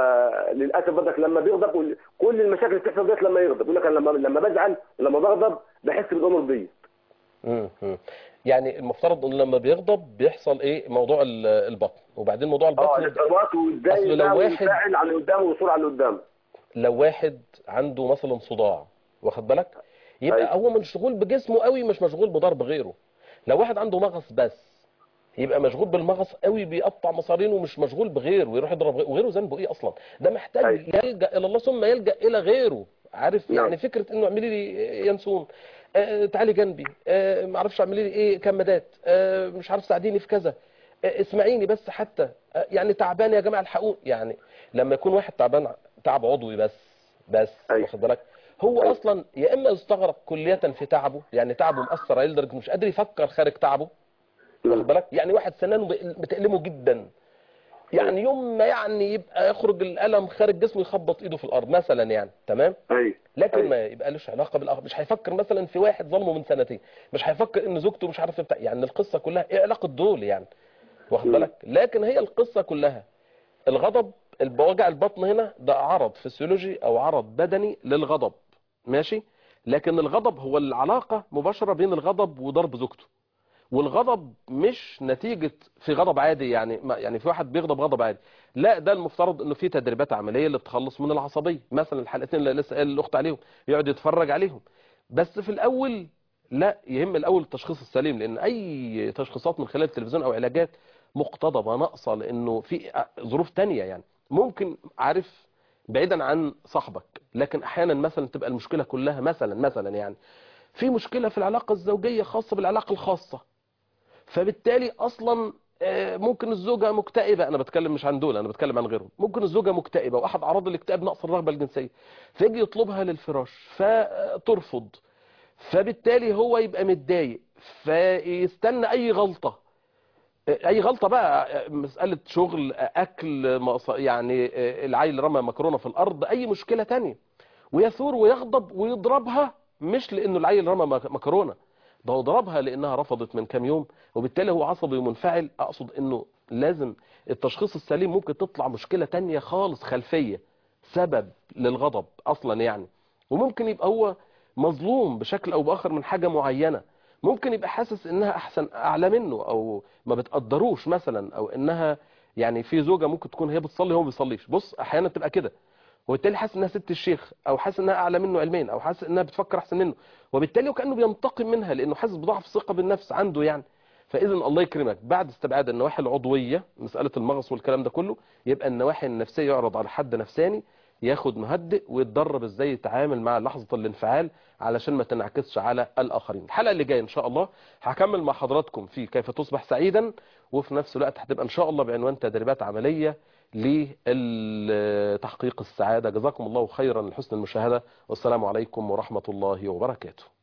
للاسف بدك لما بيغضب كل المشاكل اللي بتحصل ديت لما يغضب يقول لك أنا لما لما بزعل ولما بغضب بحس بالامور دي مم. مم. يعني المفترض ان لما بيغضب بيحصل ايه موضوع ال- البطن وبعدين موضوع اه البطن الارتباط أصل وازاي لو بقى واحد- وينفعل على اللي قدامه ويصور على اللي قدامه لو واحد عنده مثلا صداع واخد بالك يبقى أيوة. هو مشغول بجسمه قوي مش مشغول بضرب غيره لو واحد عنده مغص بس يبقى مشغول بالمغص قوي بيقطع مصارينه ومش مشغول بغيره ويروح يضرب غيره وغيره ذنبه ايه اصلا ده محتاج أيوة. يلجا الى الله ثم يلجا الى غيره عارف نعم. يعني فكره انه اعملي لي ينسون آه تعالي جنبي آه ما اعرفش اعملي لي ايه كمادات آه مش عارف ساعديني في كذا آه اسمعيني بس حتى آه يعني تعبان يا جماعه الحقوني يعني لما يكون واحد تعبان تعب عضوي بس بس أيوة. واخد بالك هو أيوة. اصلا يا اما يستغرق كلية في تعبه يعني تعبه مأثر عليه لدرجه مش قادر يفكر خارج تعبه واخد بالك يعني واحد سنانه بق- بتألمه جدا يعني يوم ما يعني يبقى يخرج الألم خارج جسمه يخبط ايده في الارض مثلا يعني تمام ايوه لكن أيوة. ما يبقى لوش علاقه بالاخر مش هيفكر مثلا في واحد ظلمه من سنتين مش هيفكر ان زوجته مش عارف بتاع يعني القصه كلها ايه علاقه دول يعني واخد مم. بالك لكن هي القصه كلها الغضب الب- وجع البطن هنا ده عرض فسيولوجي او عرض بدني للغضب ماشي لكن الغضب هو العلاقه مباشره بين الغضب وضرب زوجته والغضب مش نتيجة في غضب عادي يعني ما يعني في واحد بيغضب غضب عادي لا ده المفترض انه في تدريبات عملية للتخلص من العصبية مثلا الحلقتين اللي لسه قايل الاخت عليهم يقعد يتفرج عليهم بس في الاول لا يهم الاول التشخيص السليم لان اي تشخيصات من خلال التلفزيون او علاجات مقتضبة ناقصة لانه في ظروف تانية يعني ممكن عارف بعيدا عن صاحبك لكن احيانا مثلا تبقى المشكلة كلها مثلا مثلا يعني في مشكلة في العلاقة الزوجية خاصة بالعلاقة الخاصة فبالتالي اصلا آه، ممكن الزوجة مكتئبة انا بتكلم مش عن دول انا بتكلم عن غيرهم ممكن الزوجة مكتئبة واحد اعراض الاكتئاب نقص الرغبة الجنسية فيجي يطلبها للفراش فترفض فبالتالي هو يبقى متضايق فيستنى اي غلطة اي غلطة بقى مسألة شغل اكل مقص- يعني العيل رمى مكرونة في الارض اي مشكلة تانية ويثور ويغضب ويضربها مش لانه العيل رمى مك- مكرونة ده هو ضربها لانها رفضت من كام يوم وبالتالي هو عصبي ومنفعل اقصد انه لازم التشخيص السليم ممكن تطلع مشكلة تانية خالص خلفية سبب للغضب اصلا يعني وممكن يبقى هو مظلوم بشكل او باخر من حاجة معينة ممكن يبقى حاسس انها احسن اعلى منه او ما بتقدروش مثلا او انها يعني في زوجة ممكن تكون هي بتصلي هو ما بيصليش بص احيانا تبقى كده وبالتالي حاسس انها ست الشيخ او حاسس انها اعلى منه علميا او حاسس انها بتفكر احسن منه وبالتالي وكانه بينتقم منها لانه حاسس بضعف ثقه بالنفس عنده يعني فاذا الله يكرمك بعد استبعاد النواحي العضويه مساله المغص والكلام ده كله يبقى النواحي النفسيه يعرض على حد نفساني ياخد مهدئ ويتدرب ازاي يتعامل مع لحظه الانفعال علشان ما تنعكسش على الاخرين الحلقه اللي جايه ان شاء الله هكمل مع حضراتكم في كيف تصبح سعيدا وفي نفس الوقت هتبقى ان شاء الله بعنوان تدريبات عمليه لتحقيق السعاده جزاكم الله خيرا لحسن المشاهده والسلام عليكم ورحمه الله وبركاته